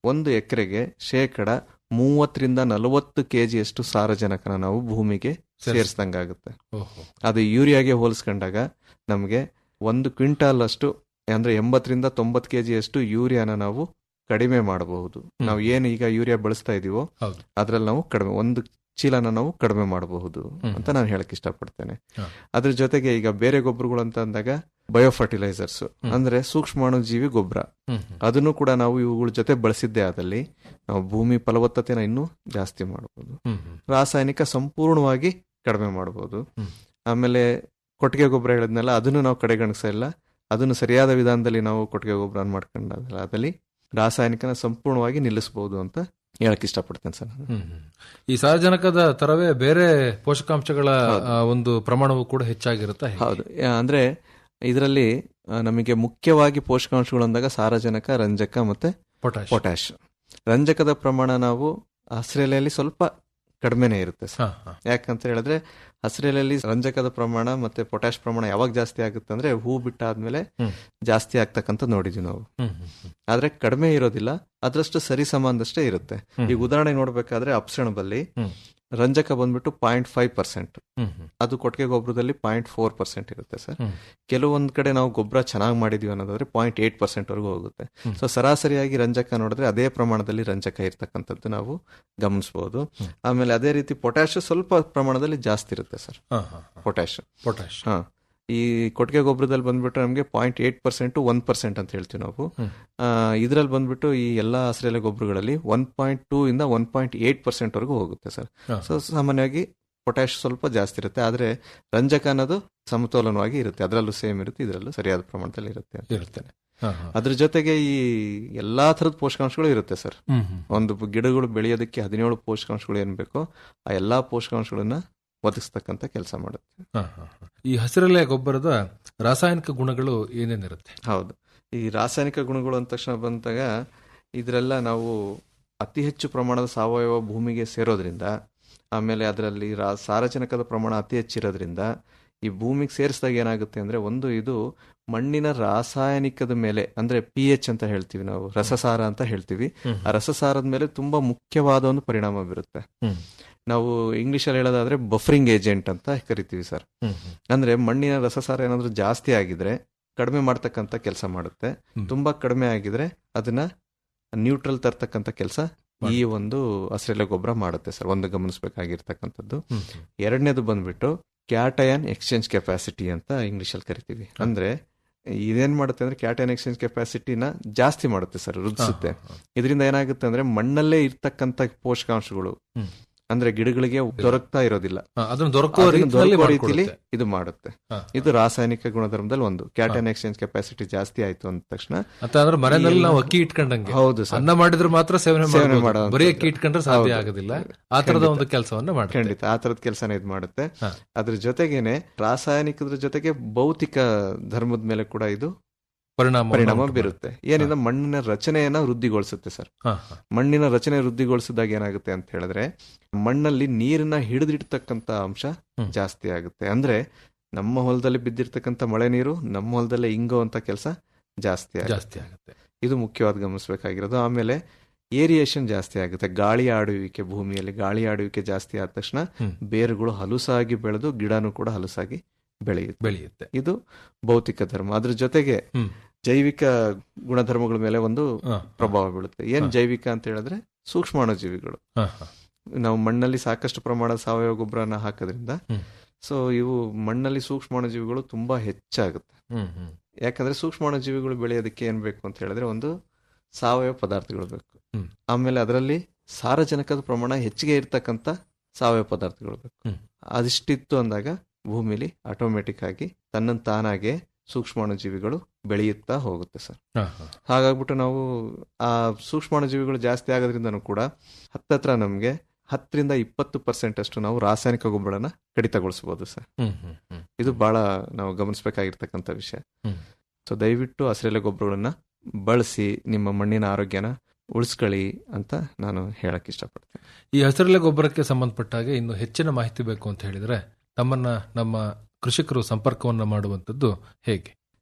ಒಂದು ಎಕರೆಗೆ ಶೇಕಡ ಮೂವತ್ತರಿಂದ ನಲವತ್ತು ಕೆಜಿಯಷ್ಟು ಸಾರಜನಕನ ನಾವು ಭೂಮಿಗೆ ಸೇರಿಸ್ದಂಗಾಗುತ್ತೆ ಓಹೋ ಅದು ಯೂರಿಯಾಗೆ ಹೋಲಿಸ್ಕೊಂಡಾಗ ನಮಗೆ ಒಂದು ಕ್ವಿಂಟಾಲ್ ಅಷ್ಟು ಅಂದ್ರೆ ಎಂಬತ್ತರಿಂದ ತೊಂಬತ್ತು ಕೆಜಿ ಅಷ್ಟು ಯೂರಿಯಾನ ನಾವು ಕಡಿಮೆ ಮಾಡಬಹುದು ನಾವು ಏನು ಈಗ ಯೂರಿಯಾ ಬಳಸ್ತಾ ಇದೀವೋ ಹೌದು ಅದ್ರಲ್ಲಿ ನಾವು ಕಡಿಮೆ ಒಂದು ಚೀಲನ ನಾವು ಕಡಿಮೆ ಮಾಡಬಹುದು ಹ್ಮ್. ಅಂತ ನಾನು ಹೇಳಕ್ ಇಷ್ಟಪಡ್ತೇನೆ ಹಾ. ಅದ್ರ ಜೊತೆಗೆ ಈಗ ಬೇರೆ ಗೊಬ್ಬರಗಳು ಅಂತ ಅಂದಾಗ ಬಯೋಫರ್ಟಿಲೈಸರ್ಸ್ ಅಂದ್ರೆ ಸೂಕ್ಷ್ಮಾಣುಜೀವಿ ಗೊಬ್ಬರ ಹ್ಮ್ ಹ್ಮ್. ಅದನ್ನು ಕೂಡ ನಾವು ಇವುಗಳ ಜೊತೆ ಬಳಸಿದ್ದೇ ಆದಲ್ಲಿ ನಾವು ಭೂಮಿ ಫಲವತ್ತತೆನ ಇನ್ನೂ ಜಾಸ್ತಿ ಮಾಡಬಹುದು ಹ್ಮ್ ಹ್ಮ್. ರಾಸಾಯನಿಕ ಸಂಪೂರ್ಣವಾಗಿ ಕಡಿಮೆ ಮಾಡಬಹುದು ಹ್ಮ್. ಆಮೇಲೆ ಕೊಟ್ಟಿಗೆ ಗೊಬ್ಬರ ಹೇಳಿದ್ನಲ್ಲ ಅದನ್ನು ನಾವು ಕಡೆಗಣಿಸಿಲ್ಲ ಅದನ್ನು ಸರಿಯಾದ ವಿಧಾನದಲ್ಲಿ ನಾವು ಕೊಟ್ಟಿಗೆ ಗೊಬ್ಬರ ಮಾಡ್ಕೊಂಡಾಗಲ್ಲ ಅದಲ್ಲಿ ರಾಸಾಯನಿಕನ ಸಂಪೂರ್ಣವಾಗಿ ನಿಲ್ಲಿಸಬಹುದು ಅಂತ ಹೇಳಕ್ ಇಷ್ಟಪಡ್ತೇನೆ ಸರ್ ನಾನು. ಹ್ಮ್ ಹ್ಮ್. ಈ ಸಾರಜನಕದ ತರವೇ ಬೇರೆ ಪೋಷಕಾಂಶಗಳ ಹೌದು. ಆ, ಒಂದು ಪ್ರಮಾಣವು ಕೂಡ ಹೆಚ್ಚಾಗಿರುತ್ತಾ ಹೇಗೆ? ಹೌದು ಆ, ಅಂದ್ರೆ ಇದರಲ್ಲಿ ಆ, ನಮಗೆ ಮುಖ್ಯವಾಗಿ ಪೋಷಕಾಂಶಗಳು ಅಂದಾಗ ಸಾರಜನಕ ರಂಜಕ ಮತ್ತೆ ಪೊಟ್ಯಾಶ್ ಪೊಟ್ಯಾಶ್ ರಂಜಕದ ಪ್ರಮಾಣ ನಾವು ಹಸಿರೆಲೆಯಲ್ಲಿ ಸ್ವಲ್ಪ ಕಡಿಮೆನೇ ಇರುತ್ತೆ ಸರ್ ಹಾ, ಹಾ. ಯಾಕಂತ ಹೇಳಿದ್ರೆ ಹಸಿರೆಲೆಯಲ್ಲಿ ರಂಜಕದ ಪ್ರಮಾಣ ಮತ್ತೆ ಪೊಟ್ಯಾಶ್ ಪ್ರಮಾಣ ಯಾವಾಗ ಜಾಸ್ತಿ ಆಗುತ್ತೆ ಅಂದ್ರೆ ಹೂ ಬಿಟ್ಟಾದ್ಮೇಲೆ ಹ್ಮ್. ಜಾಸ್ತಿ ಆಗ್ತಕ್ಕಂಥ ನೋಡಿದ್ವಿ ನಾವು ಹ್ಮ್ ಹ್ಮ್ ಹ್ಮ್. ಆದ್ರೆ ಕಡಿಮೆ ಇರೋದಿಲ್ಲ ಅದ್ರಷ್ಟು ಸರಿ ಸಮಾನದಷ್ಟೇ ಇರುತ್ತೆ ಹ್ಮ್. ಈಗ ಉದಾಹರಣೆ ನೋಡ್ಬೇಕಾದ್ರೆ ಅಪ್ಸಣಬಲ್ಲಿ ಹ್ಮ್. ರಂಜಕ ಬಂದ್ಬಿಟ್ಟು ಪಾಯಿಂಟ್ ಫೈವ್ ಪರ್ಸೆಂಟ್ ಹ್ಮ್ ಹ್ಮ್. ಅದು ಕೊಟ್ಟಿಗೆ ಗೊಬ್ಬರದಲ್ಲಿ ಪಾಯಿಂಟ್ ಫೋರ್ ಪರ್ಸೆಂಟ್ ಇರುತ್ತೆ ಸರ್ ಹ್ಮ್. ಕೆಲವೊಂದ್ ಕಡೆ ನಾವು ಗೊಬ್ಬರ ಚೆನ್ನಾಗಿ ಮಾಡಿದೀವಿ ಅನ್ನೋದಾದ್ರೆ ಪಾಯಿಂಟ್ ಏಟ್ ಪರ್ಸೆಂಟ್ ವರೆಗೂ ಹೋಗುತ್ತೆ ಹ್ಮ್. ಸೊ ಸರಾಸರಿಯಾಗಿ ರಂಜಕ ನೋಡಿದ್ರೆ ಅದೇ ಪ್ರಮಾಣದಲ್ಲಿ ರಂಜಕ ಇರ್ತಕ್ಕಂಥದ್ದು ನಾವು ಗಮನಿಸಬಹುದು ಹ್ಮ್. ಆಮೇಲೆ ಅದೇ ರೀತಿ ಪೊಟ್ಯಾಶ್ ಸ್ವಲ್ಪ ಪ್ರಮಾಣದಲ್ಲಿ ಜಾಸ್ತಿ ಇರುತ್ತೆ ಸರ್ ಹಾ, ಹಾ, ಹಾ. ಪೊಟ್ಯಾಶ್ ಪೊಟ್ಯಾಶ್ ಹಾ ಈ ಕೊಟ್ಟಿಗೆ ಗೊಬ್ಬರದಲ್ಲಿ ಬಂದ್ಬಿಟ್ಟು ನಮಗೆ point eight percent one percent ಅಂತ ಹೇಳ್ತೀವಿ ನಾವು ಹ್ಮ್. ಇದರಲ್ಲಿ ಬಂದ್ಬಿಟ್ಟು ಈ ಎಲ್ಲಾ ಹಸಿರೆಲೆ ಗೊಬ್ಬರಗಳಲ್ಲಿ ಒನ್ ಪಾಯಿಂಟ್ ಟೂ ಇಂದ ಒನ್ ಪಾಯಿಂಟ್ ಏಟ್ ಪರ್ಸೆಂಟ್ ವರೆಗೂ ಹೋಗುತ್ತೆ ಸರ್ ಹಾ. ಸೊ ಸಾಮಾನ್ಯವಾಗಿ ಪೊಟ್ಯಾಶ್ ಸ್ವಲ್ಪ ಜಾಸ್ತಿ ಇರುತ್ತೆ ಆದ್ರೆ ರಂಜಕ ಅನ್ನೋದು ಸಮತೋಲನವಾಗಿ ಇರುತ್ತೆ ಅದರಲ್ಲೂ ಸೇಮ್ ಇರುತ್ತೆ ಇದರಲ್ಲೂ ಸರಿಯಾದ ಪ್ರಮಾಣದಲ್ಲಿ ಇರುತ್ತೆ ಅಂತ ಇರುತ್ತೆ. ಹೇಳ್ತೇನೆ ಹಾ, ಹಾ. ಅದ್ರ ಜೊತೆಗೆ ಈ ಎಲ್ಲಾ ತರದ ಪೋಷಕಾಂಶಗಳು ಇರುತ್ತೆ ಸರ್ ಹ್ಮ್ ಹ್ಮ್. ಒಂದು ಗಿಡಗಳು ಬೆಳೆಯೋದಕ್ಕೆ ಹದಿನೇಳು ಪೋಷಕಾಂಶಗಳು ಏನ್ ಬೇಕೋ ಆ ಎಲ್ಲಾ ಪೋಷಕಾಂಶಗಳನ್ನ ಒದಗಿಸ್ತಕ್ಕಂಥ ಕೆಲಸ ಮಾಡುತ್ತೆ ಹಾ, ಹಾ, ಹಾ. ಈ ಹಸಿರೆಲೆ ಗೊಬ್ಬರದ ರಾಸಾಯನಿಕ ಗುಣಗಳು ಏನೇನಿರುತ್ತೆ ಹೌದು ಈ ರಾಸಾಯನಿಕ ಗುಣಗಳು ಅಂದ ತಕ್ಷಣ ಬಂದಾಗ ಇದರೆಲ್ಲ ನಾವು ಅತಿ ಹೆಚ್ಚು ಪ್ರಮಾಣದ ಸಾವಯವ ಭೂಮಿಗೆ ಸೇರೋದ್ರಿಂದ ಆಮೇಲೆ ಅದರಲ್ಲಿ ರಾ ಸಾರಜನಕದ ಪ್ರಮಾಣ ಅತಿ ಹೆಚ್ಚಿರೋದ್ರಿಂದ ಈ ಭೂಮಿಗೆ ಸೇರಿಸಿದಾಗ ಏನಾಗುತ್ತೆ ಅಂದ್ರೆ ಒಂದು ಇದು ಮಣ್ಣಿನ ರಾಸಾಯನಿಕದ ಮೇಲೆ ಅಂದ್ರೆ ಪಿ ಎಚ್ ಅಂತ ಹೇಳ್ತೀವಿ ನಾವು ರಸಸಾರ ಅಂತ ಹೇಳ್ತೀವಿ ಹ್ಮ್. ಆ ರಸಸಾರದ ಮೇಲೆ ತುಂಬಾ ಮುಖ್ಯವಾದ ಒಂದು ಪರಿಣಾಮ ಬೀರುತ್ತೆ ಹ್ಮ್. ನಾವು ಇಂಗ್ಲಿಷ್ ಅಲ್ಲಿ ಹೇಳೋದಾದ್ರೆ ಬಫರಿಂಗ್ ಏಜೆಂಟ್ ಅಂತ ಕರಿತೀವಿ ಸರ್ ಹ್ಮ್ ಹ್ಮ್. ಅಂದ್ರೆ ಮಣ್ಣಿನ ರಸಸಾರ ಏನಾದ್ರೂ ಜಾಸ್ತಿ ಆಗಿದ್ರೆ ಕಡಿಮೆ ಮಾಡ್ತಕ್ಕಂಥ ಕೆಲಸ ಮಾಡುತ್ತೆ ಹ್ಮ್. ತುಂಬಾ ಕಡಿಮೆ ಆಗಿದ್ರೆ ಅದನ್ನ ನ್ಯೂಟ್ರಲ್ ತರ್ತಕ್ಕಂಥ ಕೆಲಸ ಈ ಒಂದು ಹಸಿರೆಲೆ ಗೊಬ್ಬರ ಮಾಡುತ್ತೆ ಸರ್ ಒಂದು ಗಮನಿಸಬೇಕಾಗಿರ್ತಕ್ಕಂಥದ್ದು ಹ್ಮ್ ಹ್ಮ್. ಎರಡನೇದು ಬಂದ್ಬಿಟ್ಟು ಕ್ಯಾಟಯನ್ ಎಕ್ಸ್ಚೇಂಜ್ ಕೆಪಾಸಿಟಿ ಅಂತ ಇಂಗ್ಲಿಷ್ ಅಲ್ಲಿ ಕರಿತೀವಿ ಅಂದ್ರೆ ಇದೇನ್ ಮಾಡುತ್ತೆ ಅಂದ್ರೆ ಕ್ಯಾಟಯನ್ ಎಕ್ಸ್ಚೇಂಜ್ ಕೆಪಾಸಿಟಿನ ಜಾಸ್ತಿ ಮಾಡುತ್ತೆ ಸರ್ ವೃದ್ಧಿಸುತ್ತೆ ಹಾ, ಹಾ, ಇದರಿಂದ ಏನಾಗುತ್ತೆ ಅಂದ್ರೆ ಮಣ್ಣಲ್ಲೇ ಇರ್ತಕ್ಕಂಥ ಪೋಷಕಾಂಶಗಳು ಹ್ಮ್. ಅಂದ್ರೆ ಗಿಡಗಳಿಗೆ ದೊರಕ್ತಾ ಇರೋದಿಲ್ಲ ಹಾ, ಅದನ್ನ ದೊರಕುವ ಅದನ್ನ ರೀತಿಯಲ್ಲಿ ದೊರಕುವ ರೀತಿಲಿ ಮಾಡ್ಕೊಡುತ್ತೆ. ಇದು ಮಾಡುತ್ತೆ ಹಾ, ಇದು ರಾಸಾಯನಿಕ ಗುಣಧರ್ಮದಲ್ಲಿ ಒಂದು ಕ್ಯಾಟನ್ ಎಕ್ಸ್ಚೇಂಜ್ ಕೆಪಾಸಿಟಿ ಜಾಸ್ತಿ ಆಯ್ತು ಅಂದ ತಕ್ಷಣ ಅಂತ ಅಂದ್ರೆ ಮನೆಯಲ್ಲಿ ಈ- ನಾವು ಅಕ್ಕಿ ಇಟ್ಕೊಂಡಂಗೆ ಹೌದು ಸರ್ ಅನ್ನ ಮಾಡಿದ್ರೆ ಮಾತ್ರ ಸೇವನೆ ಸೇವನೆ ಮಾಡಬಹುದು ಮಾಡೋವಂಥದ್ದು. ಬರೀ ಅಕ್ಕಿ ಇಟ್ಕೊಂಡ್ರೆ ಸಾಧ್ಯ ಹೌದು. ಆಗೋದಿಲ್ಲ ಆ ತರದ ಖಂಡಿತ. ಒಂದು ಕೆಲಸವನ್ನ ಮಾಡುತ್ತೆ ಖಂಡಿತ ಆ ತರದ ಕೆಲಸನ ಇದು ಮಾಡುತ್ತೆ ಹಾ. ಅದ್ರ ಜೊತೆಗೇನೆ ರಾಸಾಯನಿಕದ ಜೊತೆಗೆ ಭೌತಿಕ ಧರ್ಮದ ಮೇಲೆ ಕೂಡ ಇದು ಪರಿಣಾಮ ಪರಿಣಾಮ ಬೀರುತ್ತೆ ಏನಿಂದ ಮಣ್ಣಿನ ರಚನೆಯನ್ನ ವೃದ್ಧಿಗೊಳಿಸುತ್ತೆ ಸರ್ ಹಾ, ಹಾ. ಮಣ್ಣಿನ ರಚನೆ ವೃದ್ಧಿಗೊಳಿಸಿದಾಗ ಏನಾಗುತ್ತೆ ಅಂತ ಹೇಳಿದ್ರೆ ಮಣ್ಣಲ್ಲಿ ನೀರನ್ನ ಹಿಡಿದಿಡ್ತಕ್ಕಂತ ಅಂಶ ಹ್ಮ್. ಜಾಸ್ತಿ ಆಗುತ್ತೆ ಅಂದ್ರೆ ನಮ್ಮ ಹೊಲದಲ್ಲಿ ಬಿದ್ದಿರ್ತಕ್ಕಂಥ ಮಳೆ ನೀರು ನಮ್ಮ ಹೊಲದಲ್ಲೇ ಇಂಗುವಂತ ಕೆಲಸ ಜಾಸ್ತಿ ಆಗುತ್ತೆ ಜಾಸ್ತಿ ಆಗುತ್ತೆ ಇದು ಮುಖ್ಯವಾದ ಗಮನಿಸಬೇಕಾಗಿರೋದು ಆಮೇಲೆ ಏರಿಯೇಷನ್ ಜಾಸ್ತಿ ಆಗುತ್ತೆ ಗಾಳಿ ಆಡುವಿಕೆ ಭೂಮಿಯಲ್ಲಿ ಗಾಳಿ ಆಡುವಿಕೆ ಜಾಸ್ತಿ ಆದ ತಕ್ಷಣ ಹ್ಮ್. ಬೇರುಗಳು ಹಲುಸಾಗಿ ಬೆಳೆದು ಗಿಡನೂ ಕೂಡ ಹಲುಸಾಗಿ ಬೆಳೆಯುತ್ತೆ ಬೆಳೆಯುತ್ತೆ ಇದು ಭೌತಿಕ ಧರ್ಮ ಅದ್ರ ಜೊತೆಗೆ ಹ್ಮ್. ಜೈವಿಕ ಗುಣಧರ್ಮಗಳ ಮೇಲೆ ಒಂದು ಹಾ, ಪ್ರಭಾವ ಬೀಳುತ್ತೆ ಏನ್ ಹಾ. ಜೈವಿಕ ಅಂತ ಹೇಳಿದ್ರೆ ಸೂಕ್ಷ್ಮಾಣುಜೀವಿಗಳು ಹಾ, ಹಾ. ನಾವು ಮಣ್ಣಲ್ಲಿ ಸಾಕಷ್ಟು ಪ್ರಮಾಣದ ಸಾವಯವ ಗೊಬ್ಬರನ ಹಾಕೋದ್ರಿಂದ ಹ್ಮ್. ಸೊ ಇವು ಮಣ್ಣಲ್ಲಿ ಸೂಕ್ಷ್ಮಾಣುಜೀವಿಗಳು ತುಂಬಾ ಹೆಚ್ಚಾಗುತ್ತೆ ಹ್ಮ್, ಹ್ಮ್. ಯಾಕಂದ್ರೆ ಸೂಕ್ಷ್ಮಾಣುಜೀವಿಗಳು ಬೆಳೆಯೋದಕ್ಕೆ ಏನ್ ಬೇಕು ಅಂತ ಹೇಳಿದ್ರೆ ಒಂದು ಸಾವಯವ ಪದಾರ್ಥಗಳು ಬೇಕು ಹ್ಮ್. ಆಮೇಲೆ ಅದರಲ್ಲಿ ಸಾರಜನಕದ ಪ್ರಮಾಣ ಹೆಚ್ಚಿಗೆ ಇರ್ತಕ್ಕಂಥ ಸಾವಯವ ಪದಾರ್ಥಗಳು ಬೇಕು ಹ್ಮ್. ಅದಿಷ್ಟಿತ್ತು ಅಂದಾಗ ಭೂಮಿಲಿ ಆಟೋಮೆಟಿಕ್ ಆಗಿ ತನ್ನನ್ನು ತಾನಾಗೆ ಸೂಕ್ಷ್ಮಾಣುಜೀವಿಗಳು ಬೆಳೆಯುತ್ತಾ ಹೋಗುತ್ತೆ ಸರ್ ಹಾ, ಹಾ. ಹಾಗಾಗ್ಬಿಟ್ಟು ನಾವು ಆ ಸೂಕ್ಷ್ಮಾಣುಜೀವಿಗಳು ಜಾಸ್ತಿ ಆಗೋದ್ರಿಂದನೂ ಕೂಡ ಹತ್ತತ್ರ ನಮಗೆ ಹತ್ತರಿಂದ ಇಪ್ಪತ್ತು ಪರ್ಸೆಂಟ್ ಅಷ್ಟು ನಾವು ರಾಸಾಯನಿಕ ಗೊಬ್ಬರನ ಕಡಿತಗೊಳಿಸಬಹುದು ಸರ್ ಹ್ಮ್, ಹ್ಮ್, ಹ್ಮ್. ಇದು ಬಹಳ ನಾವು ಗಮನಿಸಬೇಕಾಗಿರ್ತಕ್ಕಂಥ ವಿಷಯ ಹ್ಮ್. ಸೊ ದಯವಿಟ್ಟು ಹಸಿರೆಲೆ ಗೊಬ್ಬರಗಳನ್ನ ಬಳಸಿ ನಿಮ್ಮ ಮಣ್ಣಿನ ಆರೋಗ್ಯನ ಉಳಿಸ್ಕೊಳ್ಳಿ ಅಂತ ನಾನು ಹೇಳಕ್ ಇಷ್ಟಪಡ್ತೇನೆ ಈ ಹಸಿರೆಲೆ ಗೊಬ್ಬರಕ್ಕೆ ಸಂಬಂಧಪಟ್ಟ ಹಾಗೆ ಇನ್ನು ಹೆಚ್ಚಿನ ಮಾಹಿತಿ ಬೇಕು ಅಂತ ಹೇಳಿದ್ರೆ ತಮ್ಮನ್ನ ನಮ್ಮ ಕೃಷಿಕರು ಸಂಪರ್ಕವನ್ನ ಮಾಡುವಂತದ್ದು ಹೇಗೆ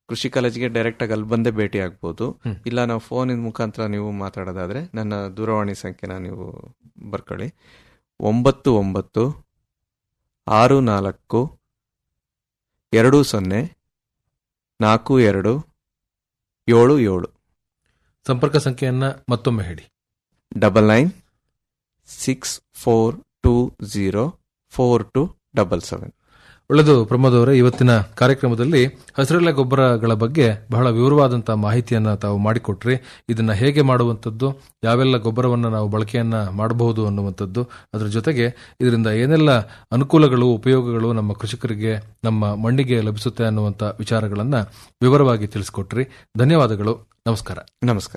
ಕೃಷಿ ಕಾಲೇಜಿಗೆ ಡೈರೆಕ್ಟ್ ಆಗಿ ಅಲ್ಲಿ ಬಂದೇ ಭೇಟಿ ಆಗ್ಬೋದು ಇಲ್ಲ ನಾವು ಫೋನಿನ ಮುಖಾಂತರ ನೀವು ಮಾತಾಡೋದಾದ್ರೆ ನನ್ನ ದೂರವಾಣಿ ಸಂಖ್ಯೆನ ನೀವು ಬರ್ಕೊಳ್ಳಿ ಒಂಬತ್ತು ಒಂಬತ್ತು ಆರು ನಾಲ್ಕು ಎರಡು ಸೊನ್ನೆ ನಾಲ್ಕು ಎರಡು ಏಳು ಏಳು ಸಂಪರ್ಕ ಸಂಖ್ಯೆಯನ್ನ ಮತ್ತೊಮ್ಮೆ ಹೇಳಿ double nine six four two zero four two double seven ಒಳ್ಳೆದು ಪ್ರಮೋದ್ ಅವರೇ ಇವತ್ತಿನ ಕಾರ್ಯಕ್ರಮದಲ್ಲಿ ಹಸಿರೆಲೆ ಗೊಬ್ಬರಗಳ ಬಗ್ಗೆ ಬಹಳ ವಿವರವಾದಂತಹ ಮಾಹಿತಿಯನ್ನ ತಾವು ಮಾಡಿಕೊಟ್ರಿ ಇದನ್ನ ಹೇಗೆ ಮಾಡುವಂಥದ್ದು ಯಾವೆಲ್ಲ ಗೊಬ್ಬರವನ್ನ ನಾವು ಬಳಕೆಯನ್ನ ಮಾಡಬಹುದು ಅನ್ನುವಂಥದ್ದು ಅದರ ಜೊತೆಗೆ ಇದರಿಂದ ಏನೆಲ್ಲ ಅನುಕೂಲಗಳು ಉಪಯೋಗಗಳು ನಮ್ಮ ಕೃಷಿಕರಿಗೆ ನಮ್ಮ ಮಣ್ಣಿಗೆ ಲಭಿಸುತ್ತೆ ಅನ್ನುವಂಥ ವಿಚಾರಗಳನ್ನ ವಿವರವಾಗಿ ತಿಳಿಸಿಕೊಟ್ರಿ ಧನ್ಯವಾದಗಳು ನಮಸ್ಕಾರ ನಮಸ್ಕಾರ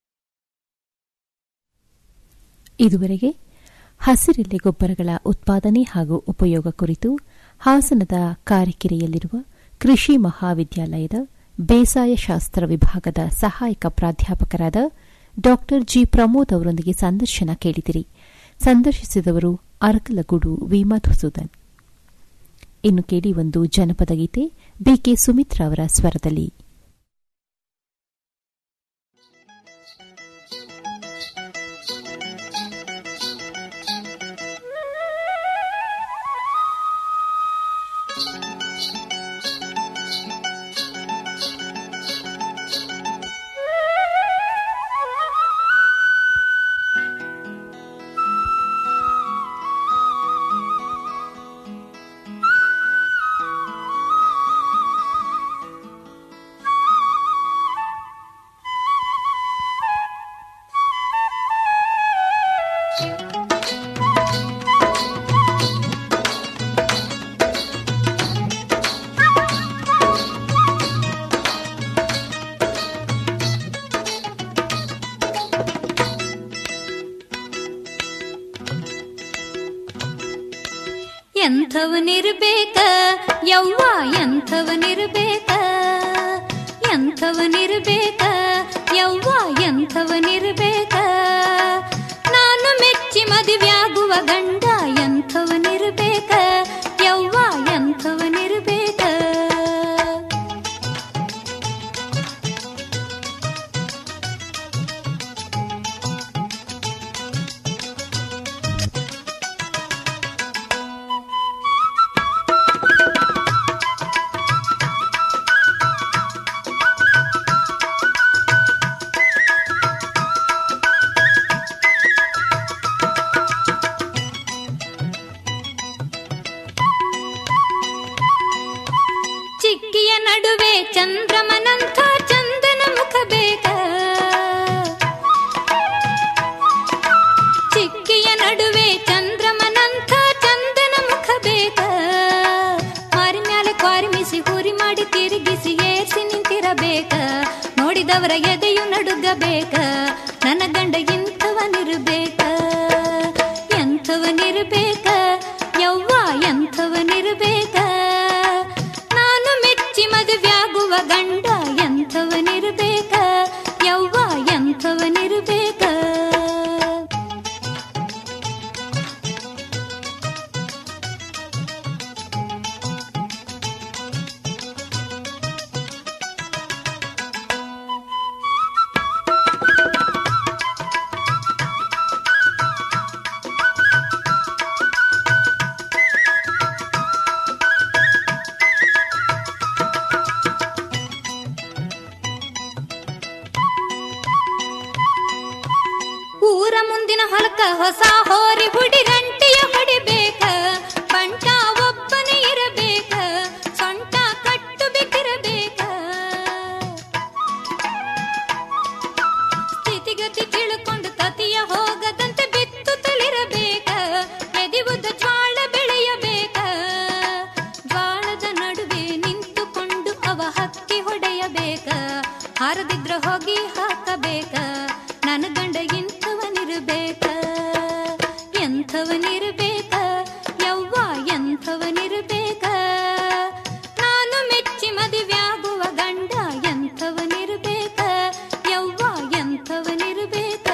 ಇದುವರೆಗೆ ಹಸಿರೆಲೆ ಗೊಬ್ಬರಗಳ ಉತ್ಪಾದನೆ ಹಾಗೂ ಉಪಯೋಗ ಕುರಿತು ಹಾಸನದ ಕಾರಿಕೆರೆಯಲ್ಲಿರುವ ಕೃಷಿ ಮಹಾವಿದ್ಯಾಲಯದ ಬೇಸಾಯ ಶಾಸ್ತ್ರ ವಿಭಾಗದ ಸಹಾಯಕ ಪ್ರಾಧ್ಯಾಪಕರಾದ ಡಾ ಜಿ ಪ್ರಮೋದ್ ಅವರೊಂದಿಗೆ ಸಂದರ್ಶನ ಕೇಳಿದಿರಿ ಸಂದರ್ಶಿಸಿದವರು ಅರಕಲಗೂಡು ವಿ ಮಧುಸೂದನ್ ಇನ್ನು ಕೇಳಿ ಒಂದು ಜನಪದ ಗೀತೆ ಬಿಕೆ ಸುಮಿತ್ರಾ ಅವರ ಸ್ವರದಲ್ಲಿ ಎಂಥವನಿರ್ಬೇಕ ಯವ್ವ ಎಂಥವನಿರ್ಬೇಕ ಎಂಥವನಿರ್ಬೇಕ ಯವ್ವ ಎಂಥವನಿರ್ಬೇಕ ನಾನು ಮೆಚ್ಚಿ ಮದುವೆಯಾಗುವ ಗಂಡ ಎಂಥವನಿರ್ಬೇಕ ಯವ್ವ ಎಂಥವನಿರ್ಬೇಕ ಚಿಕ್ಕಿಯ ನಡುವೆ ಚಂದ್ರಮನಂಥ ಚಂದನ ಮುಖ ಬೇಕ ಚಿಕ್ಕಿಯ ನಡುವೆ ಚಂದ್ರಮನಂಥ ಚಂದನ ಮುಖ ಬೇಕ ಮಾರಿ ಮ್ಯಾಲೆ ಕ್ವಾರಿಮಿಸಿ ಹುರಿ ಮಾಡಿ ತಿರುಗಿಸಿ ಏರ್ಸಿ ನಿಂತಿರಬೇಕ ನೋಡಿದವರ ಎದೆಯು ನಡುಗಬೇಕ ನನ್ನ ಗಂಡ ಇಂಥವನಿರ್ಬೇಕ ಎಂಥವನಿರ್ಬೇಕ ಯವ್ವ ಎಂಥವನಿರ್ಬೇಕ ನಾನು ಮೆಚ್ಚಿ ಮದುವೆಯಾಗುವ ಗಂಡ ಎಂಥವನಿರ್ಬೇಕ ಯವ್ವ ಎಂಥವನಿರ್ಬೇಕ ಊರ ಮುಂದಿನ ಹೊಲಕ ಹೊಸ ಹೋರಿ ಹುಡಿ ಗಂಟೆಯ ಹೊಡಿಬೇಕ ಬಂಟ ಒಬ್ಬನೇ ಇರಬೇಕ ಸೊಂಟ ಕಟ್ಟು ಬಿಟ್ಟಿರಬೇಕ ಸ್ಥಿತಿಗತಿ ತಿಳ್ಕೊಂಡು ತತಿಯ ಹೋಗದಂತೆ ಬಿತ್ತು ತಳಿರಬೇಕ ಎದಿವುದ ಜ್ವಾಳ ಬೆಳೆಯಬೇಕ ಜ್ವಾಳದ ನಡುವೆ ನಿಂತುಕೊಂಡು ಅವ ಹಕ್ಕಿ ಹೊಡೆಯಬೇಕ ಹಾರದಿದ್ರ ಹೋಗಿ ಹಾಕಬೇಕ ನನ್ನ ಗಂಡ ಇಂಥವನಿರ್ಬೇಕ ಎಂಥವನಿರ್ಬೇಕ ಯವ್ವ ಎಂಥವನಿರ್ಬೇಕ ನಾನು ಮೆಚ್ಚಿ ಮದುವೆಯಾಗುವ ಗಂಡ ಎಂಥವನಿರ್ಬೇಕ ಯವ್ವ ಎಂಥವನಿರ್ಬೇಕ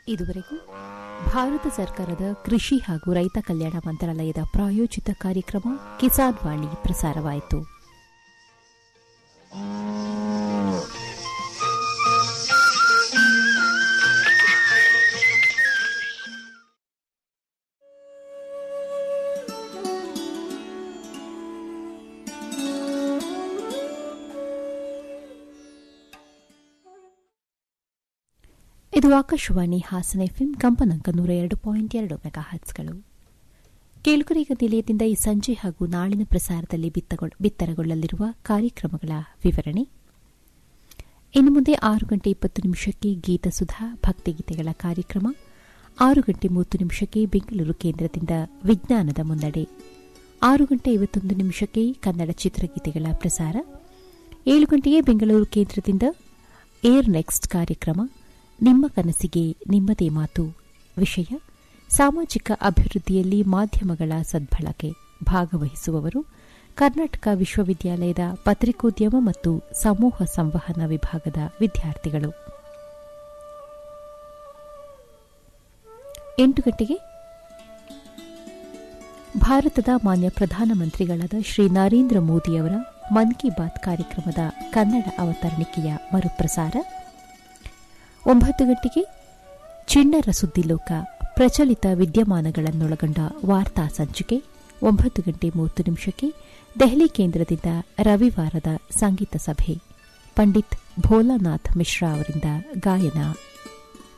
ಇದುವರೆಗೂ ಭಾರತ ಸರ್ಕಾರದ ಕೃಷಿ ಹಾಗೂ ರೈತ ಕಲ್ಯಾಣ ಮಂತ್ರಾಲಯದ ಪ್ರಾಯೋಜಿತ ಕಾರ್ಯಕ್ರಮ ಕಿಸಾನ್ ವಾಣಿ ಪ್ರಸಾರವಾಯಿತು ಇದು ಆಕಾಶವಾಣಿ ಹಾಸನ ಎಫ್ಎಂ ಕಂಪನಾಂಕ ನೂರ ಎರಡು ಪಾಯಿಂಟ್ ಎರಡು ಮೆಗಾ ಹರ್ಟ್ಸ್ಗಳು ಕೇಳುಗರಿಗ ನಿಲಯದಿಂದ ಈ ಸಂಜೆ ಹಾಗೂ ನಾಳಿನ ಪ್ರಸಾರದಲ್ಲಿ ಬಿತ್ತಗೊಳ್- ಬಿತ್ತರಗೊಳ್ಳಲಿರುವ ಕಾರ್ಯಕ್ರಮಗಳ ವಿವರಣೆ ಇನ್ನು ಮುಂದೆ ಆರು ಗಂಟೆ ಇಪ್ಪತ್ತು ನಿಮಿಷಕ್ಕೆ ಗೀತಸುಧಾ ಭಕ್ತಿಗೀತೆಗಳ ಕಾರ್ಯಕ್ರಮ ಆರು ಗಂಟೆ ಮೂವತ್ತು ನಿಮಿಷಕ್ಕೆ ಬೆಂಗಳೂರು ಕೇಂದ್ರದಿಂದ ವಿಜ್ಞಾನದ ಮುನ್ನಡೆ ಆರು ಗಂಟೆ ಐವತ್ತೊಂದು ನಿಮಿಷಕ್ಕೆ ಕನ್ನಡ ಚಿತ್ರಗೀತೆಗಳ ಪ್ರಸಾರ ಏಳು ಗಂಟೆಗೆ ಬೆಂಗಳೂರು ಕೇಂದ್ರದಿಂದ ಏರ್ ನೆಕ್ಸ್ಟ್ ಕಾರ್ಯಕ್ರಮ ನಿಮ್ಮ ಕನಸಿಗೆ ನಿಮ್ಮದೇ ಮಾತು ವಿಷಯ ಸಾಮಾಜಿಕ ಅಭಿವೃದ್ಧಿಯಲ್ಲಿ ಮಾಧ್ಯಮಗಳ ಸದ್ಬಳಕೆ ಭಾಗವಹಿಸುವವರು ಕರ್ನಾಟಕ ವಿಶ್ವವಿದ್ಯಾಲಯದ ಪತ್ರಿಕೋದ್ಯಮ ಮತ್ತು ಸಮೂಹ ಸಂವಹನ ವಿಭಾಗದ ವಿದ್ಯಾರ್ಥಿಗಳು ಎಂಟು ಗಂಟೆಗೆ ಭಾರತದ ಮಾನ್ಯ ಪ್ರಧಾನಮಂತ್ರಿಗಳಾದ ಶ್ರೀ ನರೇಂದ್ರ ಮೋದಿಯವರ ಮನ್ ಕಿ ಬಾತ್ ಕಾರ್ಯಕ್ರಮದ ಕನ್ನಡ ಅವತರಣಿಕೆಯ ಮರುಪ್ರಸಾರ ಒಂಬತ್ತು ಗಂಟೆಗೆ ಚಿಣ್ಣರ ಸುದ್ದಿಲೋಕ ಪ್ರಚಲಿತ ವಿದ್ಯಮಾನಗಳನ್ನೊಳಗೊಂಡ ವಾರ್ತಾ ಸಂಚಿಕೆ ಒಂಬತ್ತು ಗಂಟೆ ಮೂವತ್ತು ನಿಮಿಷಕ್ಕೆ ದೆಹಲಿ ಕೇಂದ್ರದಿಂದ ರವಿವಾರದ ಸಂಗೀತ ಸಭೆ ಪಂಡಿತ್ ಭೋಲಾನಾಥ್ ಮಿಶ್ರಾ ಅವರಿಂದ ಗಾಯನ